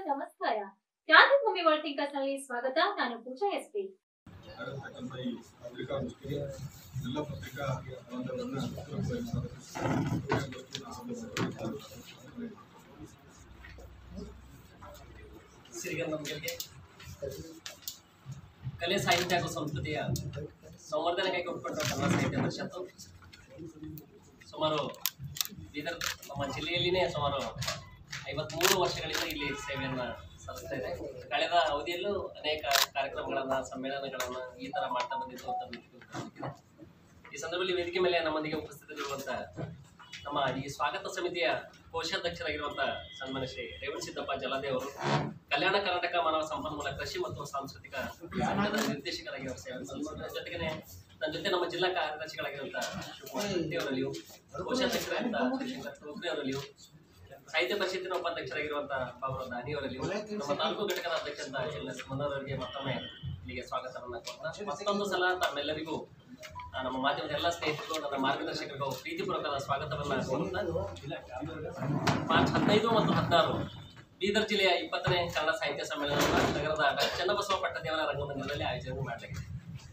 ನಮಸ್ಕಾರ ಕ್ರಾಂತಿಭೂಮಿ world thinkers ನಲ್ಲಿ ಸ್ವಾಗತ ನಾನು ಪೂಜಾ ಎಸ್ ಪಿ ಆಗಿರ್ತಕ್ಕಂಥ ಈ ಪತ್ರಿಕಾ ಮುಷ್ಟಿಗೆ ಎಲ್ಲ ಪತ್ರಿಕಾ ಬಾಂಧವರನ್ನ ಪೂರ್ವಕವಾಗಿ ಸ್ವಾಗತಿಸಿ ಸಿರಿಗನ್ನಂಗಳಿಗೆ ಕಲೆ ಸಾಹಿತ್ಯ ಹಾಗೂ ಸಂಸ್ಕೃತಿಯ ಸಂವರ್ಧನೆಗಾಗಿ ಒಪ್ಪಿಕೊಂಡ ಕನ್ನಡ ಸಾಹಿತ್ಯ ಪರಿಷತ್ತು ಸುಮಾರು ಬೀದರ್ ನಮ್ಮ ಜಿಲ್ಲೆಯಲ್ಲಿನೇ ಸುಮಾರು ಐವತ್ಮೂರು ವರ್ಷಗಳಿಂದ ಇಲ್ಲಿ ಸೇವೆಯನ್ನು ಸಲ್ಲಿಸ್ತಾ ಇದೆ ಕಳೆದ ಅವಧಿಯಲ್ಲೂ ಅನೇಕ ಕಾರ್ಯಕ್ರಮಗಳನ್ನು ಸಮ್ಮೇಳನಗಳನ್ನು ಈ ಥರ ಮಾಡ್ತಾ ಬಂದಿದ್ದು ಅಂತ ಗೊತ್ತಿದೆ. ಈ ಸಂದರ್ಭದಲ್ಲಿ ವೇದಿಕೆ ಮೇಲೆ ನಮ್ಮೊಂದಿಗೆ ಉಪಸ್ಥಿತರಿರುವಂಥ ನಮ್ಮ ಈ ಸ್ವಾಗತ ಸಮಿತಿಯ ಕೋಶಾಧ್ಯಕ್ಷರಾಗಿರುವಂಥ ಸನ್ಮಾನ್ಯ ಶ್ರೀ ರೇವಣ ಸಿದ್ದಪ್ಪ ಜಲಾದೆ ಅವರು ಕಲ್ಯಾಣ ಕರ್ನಾಟಕ ಮಾನವ ಸಂಪನ್ಮೂಲ ಕೃಷಿ ಮತ್ತು ಸಾಂಸ್ಕೃತಿಕ ಸಂಘದ ನಿರ್ದೇಶಕರಾಗಿರುವ ಸೇವೆ ಸಲ್ಲಿಸಿದ್ದಾರೆ ಜೊತೆಗೆ ನನ್ನ ಜೊತೆ ನಮ್ಮ ಜಿಲ್ಲಾ ಕಾರ್ಯದರ್ಶಿಗಳಾಗಿರುವಂಥ ಶಿವಕುಮಾರ್ ಶೆಟ್ಟಿ ಅವರಲ್ಲಿಯೂ ಕೋಶಾಧ್ಯಕ್ಷರಾಗಿರುವಂಥ ಶಿವಶಂಕರ್ ಟೋಕ್ರೆ ಅವರಲ್ಲಿಯೂ ಸಾಹಿತ್ಯ ಪರಿಷತ್ತಿನ ಉಪಾಧ್ಯಕ್ಷರಾಗಿರುವಂಥ ಬಾಬುರಾವ್ ದಾನಿ ಅವರಲ್ಲಿಯೂ ನಮ್ಮ ತಾಲೂಕು ಘಟಕದ ಅಧ್ಯಕ್ಷರಾದ ಎಲ್ ಎಸ್ ಅವರಿಗೆ ಮತ್ತೊಮ್ಮೆ ಇಲ್ಲಿಗೆ ಸ್ವಾಗತವನ್ನು ಕೊಡ್ತಾ ಮತ್ತೊಂದು ಸಲ ತಮ್ಮೆಲ್ಲರಿಗೂ ಆ, ನಮ್ಮ ಮಾಧ್ಯಮದ ಎಲ್ಲ ಸ್ನೇಹಿತರು ನನ್ನ ಮಾರ್ಗದರ್ಶಕರಿಗೂ ಪ್ರೀತಿಪೂರ್ವಕದ ಸ್ವಾಗತವನ್ನು ಕೋರುತ್ತಾ ಮಾರ್ಚ್ ಹದಿನೈದು ಮತ್ತು ಹದಿನಾರು ಬೀದರ್ ಜಿಲ್ಲೆಯ ಇಪ್ಪತ್ತನೇ ಕನ್ನಡ ಸಾಹಿತ್ಯ ಸಮ್ಮೇಳನವನ್ನು ನಗರದ ಡಾಕ್ಟರ್ ಚನ್ನಬಸವ ಪಟ್ಟದೇವರ ರಂಗಮಂದಿರದಲ್ಲಿ ಆಯೋಜನೆ ಮಾಡಲಾಗಿದೆ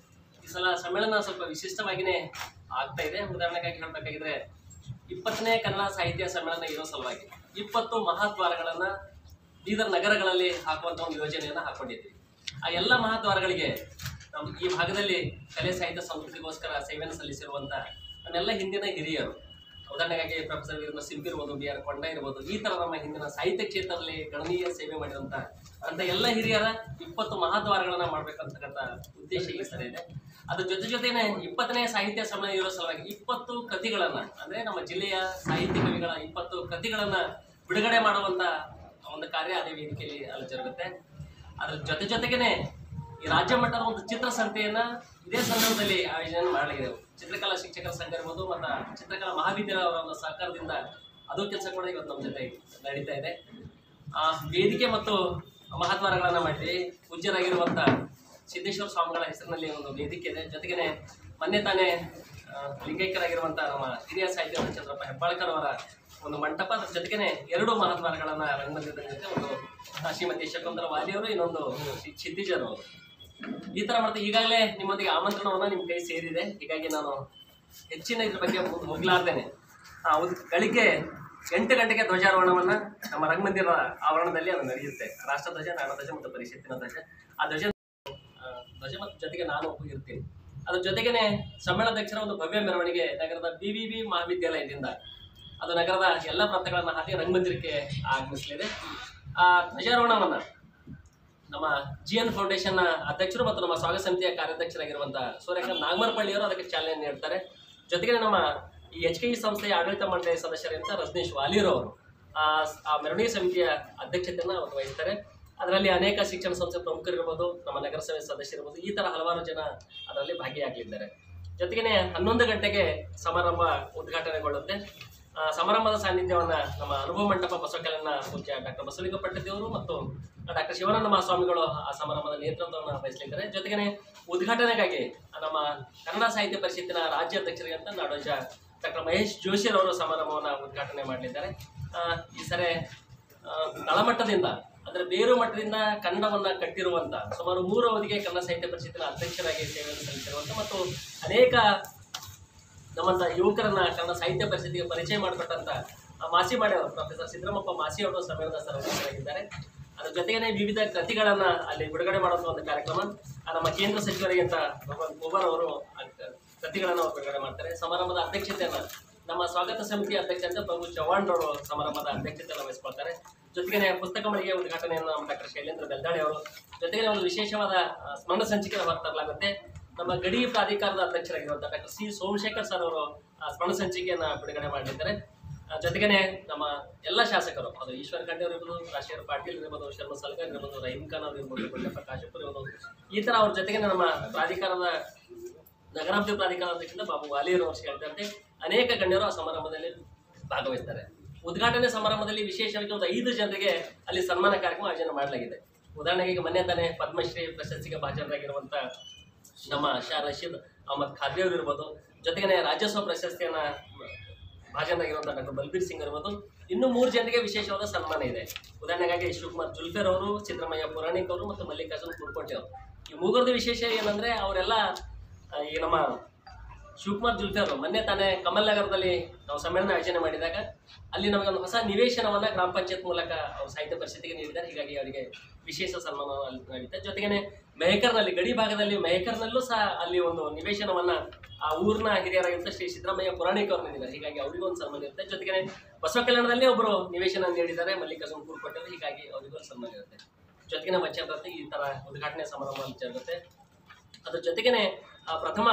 ಈ ಸಲ ಸಮ್ಮೇಳನ ಸ್ವಲ್ಪ ವಿಶಿಷ್ಟವಾಗಿಯೇ ಆಗ್ತಾ ಇದೆ ಉದಾಹರಣೆಗಾಗಿ ಹೇಳಬೇಕಾಗಿದ್ರೆ ಇಪ್ಪತ್ತನೇ ಕನ್ನಡ ಸಾಹಿತ್ಯ ಸಮ್ಮೇಳನ ಇರೋ ಸಲುವಾಗಿ ಇಪ್ಪತ್ತು ಮಹಾದ್ವಾರಗಳನ್ನ ಬೀದರ್ ನಗರಗಳಲ್ಲಿ ಹಾಕುವಂತ ಒಂದು ಯೋಜನೆಯನ್ನು ಹಾಕೊಂಡಿದ್ವಿ ಆ ಎಲ್ಲ ಮಹಾದ್ವಾರಗಳಿಗೆ ನಮ್ಮ ಈ ಭಾಗದಲ್ಲಿ ಕಲೆ ಸಾಹಿತ್ಯ ಸಂಸ್ಕೃತಿಗೋಸ್ಕರ ಸೇವೆಯನ್ನು ಸಲ್ಲಿಸಿರುವಂತ ನಮ್ಮೆಲ್ಲ ಹಿಂದಿನ ಹಿರಿಯರು ಉದಾಹರಣೆಗಾಗಿ ಪ್ರೊಫೆಸರ್ ವೀರನ ಸಿಂಪಿ ಇರ್ಬೋದು ಬಿ ಆರ್ ಕೊಂಡ ಇರ್ಬೋದು ಈ ತರ ನಮ್ಮ ಹಿಂದಿನ ಸಾಹಿತ್ಯ ಕ್ಷೇತ್ರದಲ್ಲಿ ಗಣನೀಯ ಸೇವೆ ಮಾಡಿದಂತ ಅಂತ ಎಲ್ಲ ಹಿರಿಯರ ಇಪ್ಪತ್ತು ಮಹಾದ್ವಾರಗಳನ್ನ ಮಾಡ್ಬೇಕಂತಕ್ಕಂಥ ಉದ್ದೇಶ ಈ ಸಲ ಇದೆ ಅದ್ರ ಜೊತೆ ಜೊತೆನೆ ಇಪ್ಪತ್ತನೇ ಸಾಹಿತ್ಯ ಸಮ್ಮೇಳನ ಇರೋ ಸಲುವಾಗಿ ಇಪ್ಪತ್ತು ಕೃತಿಗಳನ್ನ ಅಂದ್ರೆ ನಮ್ಮ ಜಿಲ್ಲೆಯ ಸಾಹಿತ್ಯ ಕವಿಗಳ ಇಪ್ಪತ್ತು ಕೃತಿಗಳನ್ನ ಬಿಡುಗಡೆ ಮಾಡುವಂತ ಒಂದು ಕಾರ್ಯ ಅದೇ ವೇದಿಕೆಯಲ್ಲಿ ಅಲ್ಲಿ ಜರುಗುತ್ತೆ ಅದ್ರ ಜೊತೆ ಜೊತೆಗೇನೆ ಈ ರಾಜ್ಯ ಮಟ್ಟದ ಒಂದು ಚಿತ್ರಸಂತೆಯನ್ನ ಇದೇ ಸಂದರ್ಭದಲ್ಲಿ ಆಯೋಜನೆ ಮಾಡಲಾಗಿದೆ ಚಿತ್ರಕಲಾ ಶಿಕ್ಷಕರ ಸಂಘ ಇರ್ಬೋದು ಮತ್ತು ಚಿತ್ರಕಲಾ ಮಹಾವಿದ್ಯಾಲಯ ಅವರ ಒಂದು ಸಹಕಾರದಿಂದ ಅದು ಕೆಲಸ ಕೂಡ ಇವತ್ತು ನಮ್ಮ ಜೊತೆ ನಡೀತಾ ಇದೆ ಆ ವೇದಿಕೆ ಮತ್ತು ಮಹಾದ್ವಾರಗಳನ್ನ ಮಾಡಿದ್ವಿ ಪೂಜ್ಯರಾಗಿರುವಂಥ ಸಿದ್ದೇಶ್ವರ ಸ್ವಾಮಿಗಳ ಹೆಸರಿನಲ್ಲಿ ಒಂದು ವೇದಿಕೆ ಇದೆ ಜೊತೆಗೇನೆ ಮೊನ್ನೆ ತಾನೇ ಆ, ಲಿಂಗೈಕ್ಯರಾಗಿರುವಂಥ ನಮ್ಮ ಹಿರಿಯ ಸಾಹಿತ್ಯ ಚಂದ್ರಪ್ಪ ಹೆಬ್ಬಾಳ್ಕರ್ ಅವರ ಒಂದು ಮಂಟಪ ಅದ್ರ ಜೊತೆಗೇನೆ ಎರಡು ಮಹಾದ್ವಾರಗಳನ್ನ ರಂಗಮಂದಿರದ ಜೊತೆ ಒಂದು ಆ, ಶ್ರೀಮತಿ ಶಕುಂತಲ ವಾಲಿಯವರು ಇನ್ನೊಂದು ಶ್ರೀ ಸಿದ್ದಿಜರ್ ಅವರು ಈ ತರ ಮಾಡ್ತಾ ಈಗಾಗಲೇ ನಿಮ್ಮೊಂದಿಗೆ ಆಮಂತ್ರಣವನ್ನ ನಿಮ್ಮ ಕೈ ಸೇರಿದೆ ಹೀಗಾಗಿ ನಾನು ಹೆಚ್ಚಿನ ಇದ್ರ ಬಗ್ಗೆ ಮುಂದೆ ಹೋಗ್ಲಾರ್ದೇನೆ ಆ, ಉದ್- ಬೆಳಿಗ್ಗೆ ಎಂಟು ಗಂಟೆಗೆ ಧ್ವಜಾರೋಹಣವನ್ನ ನಮ್ಮ ರಂಗಮಂದಿರ ಆವರಣದಲ್ಲಿ ಅದು ನಡೆಯುತ್ತೆ ರಾಷ್ಟ್ರಧ್ವಜ ನಾಡಧ್ವಜ ಮತ್ತು ಪರಿಷತ್ತಿನ ಧ್ವಜ ಆ ಧ್ವಜ ಆ, ಧ್ವಜ ಮತ್ತು ಜೊತೆಗೆ ನಾನು ಇರ್ತೀನಿ ಅದ್ರ ಜೊತೆಗೇನೆ ಸಮ್ಮೇಳನಾಧ್ಯಕ್ಷರ ಒಂದು ಭವ್ಯ ಮೆರವಣಿಗೆ ನಗರದ ಬಿ ವಿ ಬಿ ಮಹಾವಿದ್ಯಾಲಯದಿಂದ ಅದು ನಗರದ ಎಲ್ಲ ಪ್ರಾಂತಗಳನ್ನ ಹಾಕಿ ರಂಗಮಂದಿರಕ್ಕೆ ಆಗಮಿಸಲಿದೆ ಆ ಧ್ವಜಾರೋಹಣವನ್ನ ನಮ್ಮ ಜಿ ಎನ್ ಫೌಂಡೇಶನ್ನ ಅಧ್ಯಕ್ಷರು ಮತ್ತು ನಮ್ಮ ಸ್ವಾಗತ ಸಮಿತಿಯ ಕಾರ್ಯಾಧ್ಯಕ್ಷರಾಗಿರುವಂಥ ಸೂರ್ಯಕಾಂತ್ ನಾಗಮರಪಳ್ಳಿಯವರು ಅದಕ್ಕೆ ಚಾಲನೆ ನೀಡ್ತಾರೆ ಜೊತೆಗೆ ನಮ್ಮ ಈ ಎಚ್ ಕೆ ಇ ಸಂಸ್ಥೆಯ ಆಡಳಿತ ಮಂಡಳಿ ಸದಸ್ಯರಂತ ರಜನೀಶ್ ವಾಲಿಯರವರು ಆ ಆ ಮೆರವಣಿಗೆ ಸಮಿತಿಯ ಅಧ್ಯಕ್ಷತೆಯನ್ನು ಅವರು ವಹಿಸ್ತಾರೆ ಅದರಲ್ಲಿ ಅನೇಕ ಶಿಕ್ಷಣ ಸಂಸ್ಥೆ ಪ್ರಮುಖರಿರ್ಬೋದು ನಮ್ಮ ನಗರಸಭೆ ಸದಸ್ಯರಿರ್ಬೋದು ಈ ಥರ ಹಲವಾರು ಜನ ಅದರಲ್ಲಿ ಭಾಗಿಯಾಗಲಿದ್ದಾರೆ ಜೊತೆಗೇನೆ ಹನ್ನೊಂದು ಗಂಟೆಗೆ ಸಮಾರಂಭ ಉದ್ಘಾಟನೆಗೊಳ್ಳುತ್ತೆ ಆ, ಸಮಾರಂಭದ ಸಾನ್ನಿಧ್ಯವನ್ನ ನಮ್ಮ ಅನುಭವ ಮಂಟಪ ಬಸವಕಲ್ಯಾಣ ಪೂಜ್ಯ ಡಾಕ್ಟರ್ ಬಸವಲಿಂಗ ಪಟ್ಟದೇವರು ಮತ್ತು ಡಾಕ್ಟರ್ ಶಿವಾನಂದ ಮಹಾಸ್ವಾಮಿಗಳು ಆ ಸಮಾರಂಭದ ನೇತೃತ್ವವನ್ನು ವಹಿಸಲಿದ್ದಾರೆ ಜೊತೆಗೇನೆ ಉದ್ಘಾಟನೆಗಾಗಿ ನಮ್ಮ ಕನ್ನಡ ಸಾಹಿತ್ಯ ಪರಿಷತ್ತಿನ ರಾಜ್ಯ ಅಧ್ಯಕ್ಷರಿಗಂತ ನಾಡೋಜ ಡಾಕ್ಟರ್ ಮಹೇಶ್ ಜೋಶಿರವರು ಸಮಾರಂಭವನ್ನು ಉದ್ಘಾಟನೆ ಮಾಡಲಿದ್ದಾರೆ ಆ, ಈ ಸರಿ ಆ, ತಳಮಟ್ಟದಿಂದ ಅಂದ್ರೆ ಬೇರು ಮಟ್ಟದಿಂದ ಕನ್ನಡವನ್ನ ಕಟ್ಟಿರುವಂತ ಸುಮಾರು ಮೂರು ಅವಧಿಗೆ ಕನ್ನಡ ಸಾಹಿತ್ಯ ಪರಿಷತ್ತಿನ ಅಧ್ಯಕ್ಷರಾಗಿ ಸೇವೆಯನ್ನು ಸಲ್ಲಿಸಿರುವಂತ ಮತ್ತು ಅನೇಕ ನಮ್ಮಂತ ಯುವಕರನ್ನ ಕನ್ನಡ ಸಾಹಿತ್ಯ ಪರಿಷತ್ತಿಗೆ ಪರಿಚಯ ಮಾಡಿಕೊಟ್ಟಂತ ಆ ಮಾಸಿ ಮಾಡಿಯವರು ಪ್ರೊಫೆಸರ್ ಸಿದ್ದರಾಮಪ್ಪ ಮಾಸಿ ಅವರು ಸಮ್ಮೇಳನದ ಸರ್ವನಾಗಿದ್ದಾರೆ ಅದ್ರ ಜೊತೆಗೇನೆ ವಿವಿಧ ಕೃತಿಗಳನ್ನ ಅಲ್ಲಿ ಬಿಡುಗಡೆ ಮಾಡುವಂತ ಒಂದು ಕಾರ್ಯಕ್ರಮ ಆ ನಮ್ಮ ಕೇಂದ್ರ ಸಚಿವರಿಗಿಂತ ಭಗವಂತ ಕುಮಾರ್ ಅವರು ಆ ಕ- ಕೃತಿಗಳನ್ನ ಅವ್ರು ಬಿಡುಗಡೆ ಮಾಡ್ತಾರೆ ಸಮಾರಂಭದ ಅಧ್ಯಕ್ಷತೆಯನ್ನ ನಮ್ಮ ಸ್ವಾಗತ ಸಮಿತಿ ಅಧ್ಯಕ್ಷ ಅಂತ ಪ್ರಭು ಚವ್ಹಾಣ್ ಅವರು ಸಮಾರಂಭದ ಅಧ್ಯಕ್ಷತೆಯನ್ನು ವಹಿಸ್ಕೊಳ್ತಾರೆ ಜೊತೆಗೆ ಪುಸ್ತಕ ಮಳಿಗೆ ಉದ್ಘಾಟನೆಯನ್ನು ನಮ್ಮ ಡಾಕ್ಟರ್ ಶೈಲೇಂದ್ರ ಬೆಲ್ದಾಳಿ ಅವರು ಜೊತೆಗೆ ಒಂದು ವಿಶೇಷವಾದ ಆ, ಸ್ಮರಣ ಸಂಚಿಕೆ ಹೊರತರಲಾಗುತ್ತೆ ನಮ್ಮ ಗಡಿ ಪ್ರಾಧಿಕಾರದ ಅಧ್ಯಕ್ಷರಾಗಿರುವಂಥ ಡಾಕ್ಟರ್ ಸಿ ಸೋಮಶೇಖರ್ ಸರ್ ಅವರು ಆ ಸ್ಮರಣ ಸಂಚಿಕೆಯನ್ನ ಬಿಡುಗಡೆ ಮಾಡಲಿದ್ದಾರೆ ಆ, ಜೊತೆಗೇನೆ ನಮ್ಮ ಎಲ್ಲ ಶಾಸಕರು ಅದು ಈಶ್ವರ ಖಂಡೆ ಅವರು ಇರ್ಬೋದು ರಾಜಶೇಖರ್ ಪಾಟೀಲ್ ಇರ್ಬೋದು ಶರ್ಮ ಸಲ್ಗರ್ ಇರ್ಬೋದು ರಹೀಮ್ ಖಾನ್ ಅವರು ಇರ್ಬೋದು ಗುಂಡಪ್ಪ ಕಾಶಪ್ಪರ್ ಇರ್ಬೋದು ಈ ಥರ ಅವ್ರ ಜೊತೆಗೆ ನಮ್ಮ ಪ್ರಾಧಿಕಾರದ ನಗರಾಭಿವೃದ್ಧಿ ಪ್ರಾಧಿಕಾರದ ಅಧ್ಯಕ್ಷರಿಂದ ಬಾಬು ವಾಲಿಯರ್ ಅವರು ಸೇರಿದಂತೆ ಅನೇಕ ಗಣ್ಯರು ಆ ಸಮಾರಂಭದಲ್ಲಿ ಭಾಗವಹಿಸ್ತಾರೆ ಉದ್ಘಾಟನೆ ಸಮಾರಂಭದಲ್ಲಿ ವಿಶೇಷವಾಗಿ ಒಂದು ಐದು ಜನರಿಗೆ ಅಲ್ಲಿ ಸನ್ಮಾನ ಕಾರ್ಯಕ್ರಮ ಆಯೋಜನೆ ಮಾಡಲಾಗಿದೆ ಉದಾಹರಣೆಗೆ ಈಗ ಮೊನ್ನೆ ತಾನೇ ಪದ್ಮಶ್ರೀ ಪ್ರಶಸ್ತಿಗೆ ಭಾಜನರಾಗಿರುವಂಥ ನಮ್ಮ ಶಾ ರಶೀದ್ ಅಹಮದ್ ಖಾದ್ರಿ ಅವರು ಇರ್ಬೋದು ಜೊತೆಗೆ ರಾಜ್ಯೋತ್ಸವ ಪ್ರಶಸ್ತಿಯನ್ನ ಭಾಜನರಾಗಿರುವಂತಹ ಡಾಕ್ಟರ್ ಬಲ್ಬೀರ್ ಸಿಂಗ್ ಇರ್ಬೋದು ಇನ್ನು ಮೂರು ಜನರಿಗೆ ವಿಶೇಷವಾದ ಸನ್ಮಾನ ಇದೆ ಉದಾಹರಣೆಗಾಗಿ ಶಿವಕುಮಾರ್ ಜುಲ್ಫೇರ್ ಅವರು ಸಿದ್ದರಾಮಯ್ಯ ಪುರಾಣಿಕ್ ಅವರು ಮತ್ತು ಮಲ್ಲಿಕಾರ್ಜುನ್ ಕುರ್ಕೋಟೆ ಅವರು ಈ ಮೂಗರದು ವಿಶೇಷ ಏನಂದ್ರೆ ಅವರೆಲ್ಲ ಆ, ಈ ನಮ್ಮ ಶಿವಕುಮಾರ್ ಜುಲ್ಫೇರ್ ಮೊನ್ನೆ ತಾನೇ ಕಮಲ್ ನಗರದಲ್ಲಿ ನಾವು ಸಮ್ಮೇಳನ ಆಯೋಜನೆ ಮಾಡಿದಾಗ ಅಲ್ಲಿ ನಮಗೆ ಒಂದು ಹೊಸ ನಿವೇಶನವನ್ನ ಗ್ರಾಮ ಪಂಚಾಯತ್ ಮೂಲಕ ಅವ್ರು ಸಾಹಿತ್ಯ ಪರಿಷತ್ತಿಗೆ ನೀಡಿದ್ದಾರೆ ಹೀಗಾಗಿ ಅವರಿಗೆ ವಿಶೇಷ ಸನ್ಮಾನ ಅಲ್ಲಿ ನಡೀತೆ ಜೊತೆಗೇನೆ ಮೆಹಕರ್ನಲ್ಲಿ ಗಡಿ ಭಾಗದಲ್ಲಿ ಮೆಹಕರ್ನಲ್ಲೂ ಸಹ ಅಲ್ಲಿ ಒಂದು ನಿವೇಶನವನ್ನ ಆ ಊರಿನ ಹಿರಿಯರಾಗಿದ್ದ ಶ್ರೀ ಸಿದ್ದರಾಮಯ್ಯ ಪುರಾಣಿಕ್ ಅವರು ನೀಡಿದ್ದಾರೆ ಹೀಗಾಗಿ ಅವರಿಗೂ ಒಂದು ಸನ್ಮಾನ ಇರುತ್ತೆ ಜೊತೆಗೆ ಬಸವ ಕಲ್ಯಾಣದಲ್ಲಿ ಒಬ್ಬರು ನಿವೇಶನ ನೀಡಿದ್ದಾರೆ ಮಲ್ಲಿಕಾರ್ಜುನ್ ಕೂರ್ಪಟ್ಟರು ಹೀಗಾಗಿ ಅವರಿಗೂ ಒಂದು ಸನ್ಮಾನ ಇರುತ್ತೆ ಜೊತೆಗೆ ವಚನರತ್ನ ಈ ತರ ಉದ್ಘಾಟನೆ ಸಮಾರಂಭ ಜರುಗುತ್ತೆ ಅದ್ರ ಜೊತೆಗೇನೆ ಆ ಪ್ರಥಮ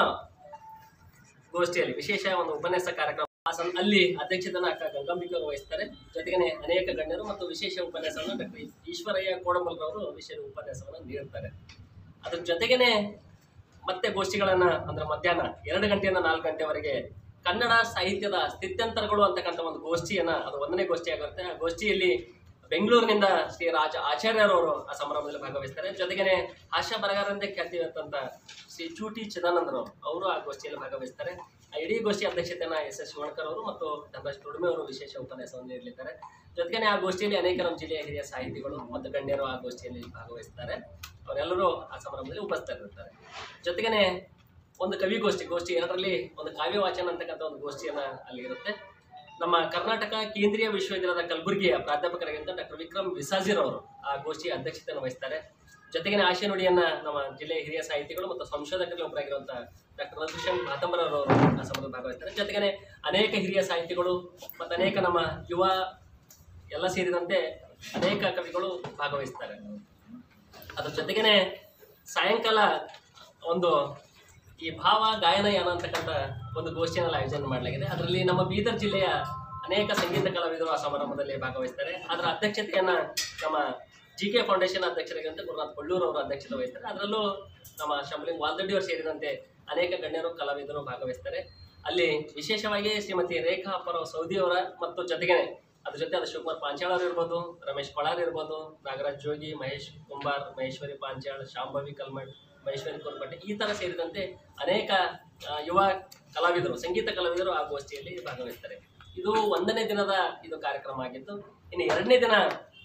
ಗೋಷ್ಠಿಯಲ್ಲಿ ವಿಶೇಷ ಒಂದು ಉಪನ್ಯಾಸ ಕಾರ್ಯಕ್ರಮ ಆ ಸಂ- ಅಲ್ಲಿ ಅಧ್ಯಕ್ಷತನ ಅಕ್ಕ ಗಂಗಾಂಬಿಕೆ ಅವರು ವಹಿಸ್ತಾರೆ ಜೊತೆಗೇನೆ ಅನೇಕ ಗಣ್ಯರು ಮತ್ತು ವಿಶೇಷ ಉಪನ್ಯಾಸವನ್ನು ಡಾಕ್ಟರ್ ಈಶ್ವರಯ್ಯ ಕೋಡಂಬಲ್ರವರು ವಿಶೇಷ ಉಪನ್ಯಾಸವನ್ನು ನೀಡುತ್ತಾರೆ ಅದ್ರ ಜೊತೆಗೇನೆ ಮತ್ತೆ ಗೋಷ್ಠಿಗಳನ್ನ ಅಂದ್ರೆ ಮಧ್ಯಾಹ್ನ ಎರಡು ಗಂಟೆಯಿಂದ ನಾಲ್ಕು ಗಂಟೆವರೆಗೆ ಕನ್ನಡ ಸಾಹಿತ್ಯದ ಸ್ಥಿತ್ಯಂತರಗಳು ಅಂತಕ್ಕಂಥ ಒಂದು ಗೋಷ್ಠಿಯನ್ನ ಅದು ಒಂದನೇ ಗೋಷ್ಠಿ ಆಗಿರುತ್ತೆ ಆ ಗೋಷ್ಠಿಯಲ್ಲಿ ಬೆಂಗಳೂರಿನಿಂದ ಶ್ರೀ ರಾಜ ಆಚಾರ್ಯರವರು ಆ ಸಮಾರಂಭದಲ್ಲಿ ಭಾಗವಹಿಸ್ತಾರೆ ಜೊತೆಗೇನೆ ಹಾಸ್ಯ ಬರಗಾರರಂತೆ ಖ್ಯಾತಿ ಹೊತ್ತಂತ ಶ್ರೀ ಚೂಟಿ ಚಿದಾನಂದರವರು ಅವರು ಆ ಗೋಷ್ಠಿಯಲ್ಲಿ ಭಾಗವಹಿಸ್ತಾರೆ ಆ ಇಡೀ ಗೋಷ್ಠಿ ಅಧ್ಯಕ್ಷತೆಯನ್ನ ಎಸ್ ಎಸ್ ಶಿವಣ್ಕರ್ ಅವರು ಮತ್ತು ಧನರಾಜ್ ತುಡುಮೆ ಅವರು ವಿಶೇಷ ಉಪನ್ಯಾಸವನ್ನು ನೀಡಲಿದ್ದಾರೆ ಜೊತೆಗೆ ಆ ಗೋಷ್ಠಿಯಲ್ಲಿ ಅನೇಕ ನಮ್ಮ ಜಿಲ್ಲೆಯ ಹಿರಿಯ ಸಾಹಿತಿಗಳು ಮತ್ತು ಗಣ್ಯರು ಆ ಗೋಷ್ಠಿಯಲ್ಲಿ ಭಾಗವಹಿಸ್ತಾರೆ ಅವರೆಲ್ಲರೂ ಆ ಸಮಾರಂಭದಲ್ಲಿ ಉಪಸ್ಥಿತರಿರ್ತಾರೆ ಜೊತೆಗೇನೆ ಒಂದು ಕವಿಗೋಷ್ಠಿ ಗೋಷ್ಠಿ ಎರಡರಲ್ಲಿ ಒಂದು ಕಾವ್ಯ ವಾಚನ ಅಂತಕ್ಕಂಥ ಒಂದು ಗೋಷ್ಠಿಯನ್ನ ಅಲ್ಲಿ ಇರುತ್ತೆ ನಮ್ಮ ಕರ್ನಾಟಕ ಕೇಂದ್ರೀಯ ವಿಶ್ವವಿದ್ಯಾಲಯದ ಕಲಬುರಗಿಯ ಪ್ರಾಧ್ಯಾಪಕರಾಗಿದ್ದ ಡಾಕ್ಟರ್ ವಿಕ್ರಮ್ ವಿಸಾಜಿರ್ ಅವರು ಆ ಗೋಷ್ಠಿಯ ಅಧ್ಯಕ್ಷತೆಯನ್ನು ವಹಿಸ್ತಾರೆ ಜೊತೆಗಿನ ಆಶಯ ನುಡಿಯನ್ನ ನಮ್ಮ ಜಿಲ್ಲೆಯ ಹಿರಿಯ ಸಾಹಿತಿಗಳು ಮತ್ತು ಸಂಶೋಧಕರಲ್ಲಿ ಒಬ್ಬರಾಗಿರುವಂತಹ ಡಾಕ್ಟರ್ ರಘುಶಂಕ್ ಭಾತಂಬರವರು ಆ ಸಮಾರಂಭದಲ್ಲಿ ಭಾಗವಹಿಸ್ತಾರೆ ಜೊತೆಗೇನೆ ಅನೇಕ ಹಿರಿಯ ಸಾಹಿತಿಗಳು ಮತ್ತು ಅನೇಕ ನಮ್ಮ ಯುವ ಎಲ್ಲ ಸೇರಿದಂತೆ ಅನೇಕ ಕವಿಗಳು ಭಾಗವಹಿಸ್ತಾರೆ ಅದ್ರ ಜೊತೆಗೇನೆ ಸಾಯಂಕಾಲ ಒಂದು ಈ ಭಾವ ಗಾಯನಯಾನ ಅಂತಕ್ಕಂಥ ಒಂದು ಗೋಷ್ಠಿಯನ್ನು ಆಯೋಜನೆ ಮಾಡಲಾಗಿದೆ ಅದರಲ್ಲಿ ನಮ್ಮ ಬೀದರ್ ಜಿಲ್ಲೆಯ ಅನೇಕ ಸಂಗೀತ ಕಲಾವಿದರು ಆ ಸಮಾರಂಭದಲ್ಲಿ ಭಾಗವಹಿಸ್ತಾರೆ ಅದರ ಅಧ್ಯಕ್ಷತೆಯನ್ನ ನಮ್ಮ ಜಿ ಕೆ ಫೌಂಡೇಶನ್ ಅಧ್ಯಕ್ಷರಾಗಿರುವಂತೆ ಗುರುನಾಥ್ ಕೊಳ್ಳೂರು ಅವರು ಅಧ್ಯಕ್ಷತೆ ವಹಿಸ್ತಾರೆ ಅದರಲ್ಲೂ ನಮ್ಮ ಶಂಭಲಿಂಗ್ ವಾಲ್ದಡ್ಡಿ ಅವರು ಸೇರಿದಂತೆ ಅನೇಕ ಗಣ್ಯರು ಕಲಾವಿದರು ಭಾಗವಹಿಸ್ತಾರೆ ಅಲ್ಲಿ ವಿಶೇಷವಾಗಿ ಶ್ರೀಮತಿ ರೇಖಾ ಅಪ್ಪರ ಸೌದಿ ಅವರ ಮತ್ತು ಜೊತೆಗೇನೆ ಅದ್ರ ಜೊತೆ ಅದು ಶಿವಕುಮಾರ್ ಪಾಂಚಾಳ್ ಅವರು ಇರ್ಬೋದು ರಮೇಶ್ ಪಳಾರ್ ಇರ್ಬೋದು ನಾಗರಾಜ್ ಜೋಗಿ ಮಹೇಶ್ ಕುಂಬಾರ್ ಮಹೇಶ್ವರಿ ಪಾಂಚಾಳ್ ಶಾಂಭವಿ ಕಲ್ಮಠ್ ಮಹೇಶ್ವರಿ ಕೋಲ್ಪಟ್ಟೆ ಈ ಥರ ಸೇರಿದಂತೆ ಅನೇಕ ಆ, ಯುವ ಕಲಾವಿದರು ಸಂಗೀತ ಕಲಾವಿದರು ಆ ಗೋಷ್ಠಿಯಲ್ಲಿ ಭಾಗವಹಿಸ್ತಾರೆ ಇದು ಒಂದನೇ ದಿನದ ಇದು ಕಾರ್ಯಕ್ರಮ ಆಗಿತ್ತು ಇನ್ನು ಎರಡನೇ ದಿನ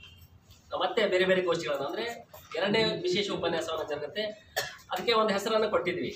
ಮತ್ತೆ ಬೇರೆ ಬೇರೆ ಗೋಷ್ಠಿಗಳನ್ನು ಅಂದರೆ ಎರಡನೇ ವಿಶೇಷ ಉಪನ್ಯಾಸವನ್ನು ಜರುಗುತ್ತೆ ಅದಕ್ಕೆ ಒಂದು ಹೆಸರನ್ನು ಕೊಟ್ಟಿದ್ವಿ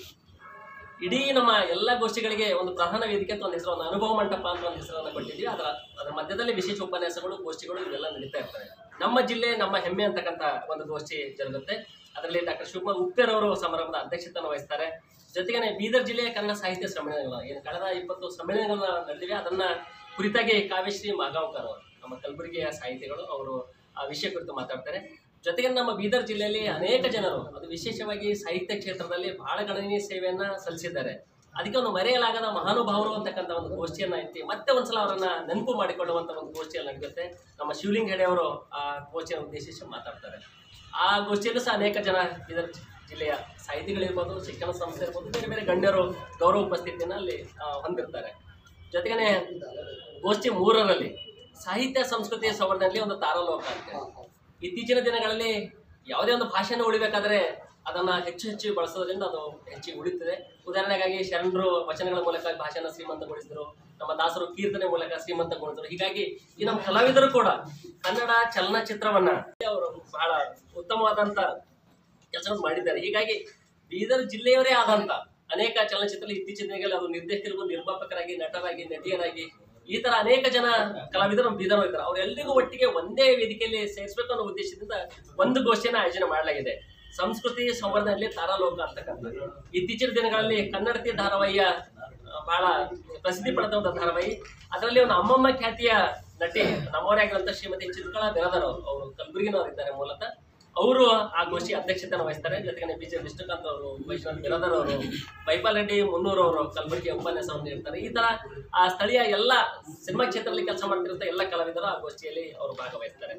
ಇಡೀ ನಮ್ಮ ಎಲ್ಲ ಗೋಷ್ಠಿಗಳಿಗೆ ಒಂದು ಪ್ರಧಾನ ವೇದಿಕೆ ಅಂತ ಒಂದು ಹೆಸರು ಒಂದು ಅನುಭವ ಮಂಟಪ ಅಂತ ಒಂದು ಹೆಸರನ್ನು ಕೊಟ್ಟಿದ್ವಿ ಅದರ ಅದರ ಮಧ್ಯದಲ್ಲಿ ವಿಶೇಷ ಉಪನ್ಯಾಸಗಳು ಗೋಷ್ಠಿಗಳು ಇವೆಲ್ಲ ನಡೀತಾ ಇರ್ತವೆ ನಮ್ಮ ಜಿಲ್ಲೆ ನಮ್ಮ ಹೆಮ್ಮೆ ಅಂತಕ್ಕಂಥ ಒಂದು ಗೋಷ್ಠಿ ಜರುಗುತ್ತೆ ಅದರಲ್ಲಿ ಡಾಕ್ಟರ್ ಶಿವಕುಮಾರ್ ಉಪ್ಪೇರ್ ಅವರು ಸಮಾರಂಭದ ಅಧ್ಯಕ್ಷತೆಯನ್ನು ವಹಿಸ್ತಾರೆ ಜೊತೆಗೆ ಬೀದರ್ ಜಿಲ್ಲೆಯ ಕನ್ನಡ ಸಾಹಿತ್ಯ ಸಮ್ಮೇಳನಗಳು ಏನು ಕಳೆದ ಇಪ್ಪತ್ತು ಸಮ್ಮೇಳನಗಳನ್ನ ನಡೆದಿವೆ ಅದನ್ನ ಕುರಿತಾಗಿ ಕಾವ್ಯಶ್ರೀ ಮಾಗಾಂವ್ಕರ್ ಅವರು ನಮ್ಮ ಕಲಬುರಗಿಯ ಸಾಹಿತಿಗಳು ಅವರು ಆ ವಿಷಯ ಕುರಿತು ಮಾತಾಡ್ತಾರೆ ಜೊತೆಗೆ ನಮ್ಮ ಬೀದರ್ ಜಿಲ್ಲೆಯಲ್ಲಿ ಅನೇಕ ಜನರು ಅದು ವಿಶೇಷವಾಗಿ ಸಾಹಿತ್ಯ ಕ್ಷೇತ್ರದಲ್ಲಿ ಬಹಳ ಗಣನೀಯ ಸೇವೆಯನ್ನ ಸಲ್ಲಿಸಿದ್ದಾರೆ ಅದಕ್ಕೆ ಒಂದು ಮರೆಯಲಾಗದ ಮಹಾನುಭಾವರು ಅಂತಕ್ಕಂಥ ಒಂದು ಗೋಷ್ಠಿಯನ್ನ ಐತಿ ಮತ್ತೆ ಒಂದ್ಸಲ ಅವರನ್ನ ನೆನಪು ಮಾಡಿಕೊಳ್ಳುವಂತ ಒಂದು ಗೋಷ್ಠಿಯಲ್ಲಿ ನಡೆಯುತ್ತೆ ನಮ್ಮ ಶಿವಲಿಂಗ್ ಹೆಡೆ ಅವರು ಆ ಗೋಷ್ಠಿಯನ್ನು ಉದ್ದೇಶಿಸಿ ಮಾತಾಡ್ತಾರೆ ಆ ಗೋಷ್ಠಿಯಲ್ಲೂ ಸಹ ಅನೇಕ ಜನ ಬೀದರ್ ಜಿಲ್ಲೆಯ ಸಾಹಿತಿಗಳಿರ್ಬೋದು ಶಿಕ್ಷಣ ಸಂಸ್ಥೆ ಇರ್ಬೋದು ಬೇರೆ ಬೇರೆ ಗಣ್ಯರು ಗೌರವ ಉಪಸ್ಥಿತಿಯನ್ನು ಅಲ್ಲಿ ಆ, ಹೊಂದಿರ್ತಾರೆ ಜೊತೆಗೇನೆ ಗೋಷ್ಠಿ ಮೂರರಲ್ಲಿ ಸಾಹಿತ್ಯ ಸಂಸ್ಕೃತಿಯ ಸಂವರ್ಧನೆಯಲ್ಲಿ ಒಂದು ತಾರಲೋಕ ಅಂತ ಇತ್ತೀಚಿನ ದಿನಗಳಲ್ಲಿ ಯಾವುದೇ ಒಂದು ಭಾಷೆಯನ್ನು ಉಳಿಬೇಕಾದ್ರೆ ಅದನ್ನ ಹೆಚ್ಚು ಹೆಚ್ಚು ಬಳಸೋದ್ರಿಂದ ಅದು ಹೆಚ್ಚಿಗೆ ಉಳಿತದೆ ಉದಾಹರಣೆಗಾಗಿ ಶರಣರು ವಚನಗಳ ಮೂಲಕ ಭಾಷೆಯನ್ನು ಶ್ರೀಮಂತಗೊಳಿಸಿದ್ರು ನಮ್ಮ ದಾಸರು ಕೀರ್ತನೆ ಮೂಲಕ ಶ್ರೀಮಂತಗೊಳಿಸಿದ್ರು ಹೀಗಾಗಿ ಈ ನಮ್ಮ ಕಲಾವಿದರು ಕೂಡ ಕನ್ನಡ ಚಲನಚಿತ್ರವನ್ನ ಅವರು ಬಹಳ ಉತ್ತಮವಾದಂತ ಕೆಲಸವನ್ನು ಮಾಡಿದ್ದಾರೆ ಹೀಗಾಗಿ ಬೀದರ್ ಜಿಲ್ಲೆಯವರೇ ಆದಂತ ಅನೇಕ ಚಲನಚಿತ್ರದಲ್ಲಿ ಇತ್ತೀಚಿನ ದಿನಗಳಲ್ಲಿ ಅದು ನಿರ್ದೇಶಕರಿಗೂ ನಿರ್ಮಾಪಕರಾಗಿ ನಟರಾಗಿ ನಟಿಯರಾಗಿ ಈ ತರ ಅನೇಕ ಜನ ಕಲಾವಿದರು ನಮ್ಮ ಬೀದರ್ ಇದ್ದಾರೆ ಅವರೆಲ್ಲರಿಗೂ ಒಟ್ಟಿಗೆ ಒಂದೇ ವೇದಿಕೆಯಲ್ಲಿ ಸೇರಿಸಬೇಕು ಅನ್ನೋ ಉದ್ದೇಶದಿಂದ ಒಂದು ಗೋಷ್ಠಿಯನ್ನು ಆಯೋಜನೆ ಮಾಡಲಾಗಿದೆ ಸಂಸ್ಕೃತಿ ಸಂವರ್ಧನೆಯಲ್ಲಿ ತಾರಾಲೋಕ ಅಂತಕ್ಕಂಥದ್ದು ಇತ್ತೀಚಿನ ದಿನಗಳಲ್ಲಿ ಕನ್ನಡತಿ ಧಾರಾವಾಹಿಯ ಆ, ಬಹಳ ಪ್ರಸಿದ್ಧಿ ಪಡೆದಂತ ಧಾರಾವಾಹಿ ಅದರಲ್ಲಿ ಒಂದು ಅಮ್ಮಮ್ಮ ಖ್ಯಾತಿಯ ನಟಿ ನಮ್ಮವರೇ ಆಗಿರುವಂತ ಶ್ರೀಮತಿ ಚಿತ್ರಕಲಾ ಬಿರಾದರ್ ಅವರು ಅವರು ಕಲಬುರಗಿನವರು ಇದ್ದಾರೆ ಮೂಲತಃ ಅವರು ಆ ಗೋಷ್ಠಿ ಅಧ್ಯಕ್ಷತೆಯನ್ನು ವಹಿಸ್ತಾರೆ ಜೊತೆಗೆ ಬಿ ಜೆ ವಿಷ್ಣುಕಾಂತ್ ಅವರು ವೈಷ್ಣವ್ ಬಿರಾದರ್ ಅವರು ಬೈಪಾಲ್ ರೆಡ್ಡಿ ಮುನ್ನೂರು ಅವರು ಕಲಬುರಗಿ ಉಪನ್ಯಾಸವನ್ನು ನೀಡ್ತಾರೆ ಈ ತರ ಆ ಸ್ಥಳೀಯ ಎಲ್ಲ ಸಿನಿಮಾ ಕ್ಷೇತ್ರದಲ್ಲಿ ಕೆಲಸ ಮಾಡ್ತಿರುವಂತ ಎಲ್ಲ ಕಲಾವಿದರು ಆ ಗೋಷ್ಠಿಯಲ್ಲಿ ಅವರು ಭಾಗವಹಿಸ್ತಾರೆ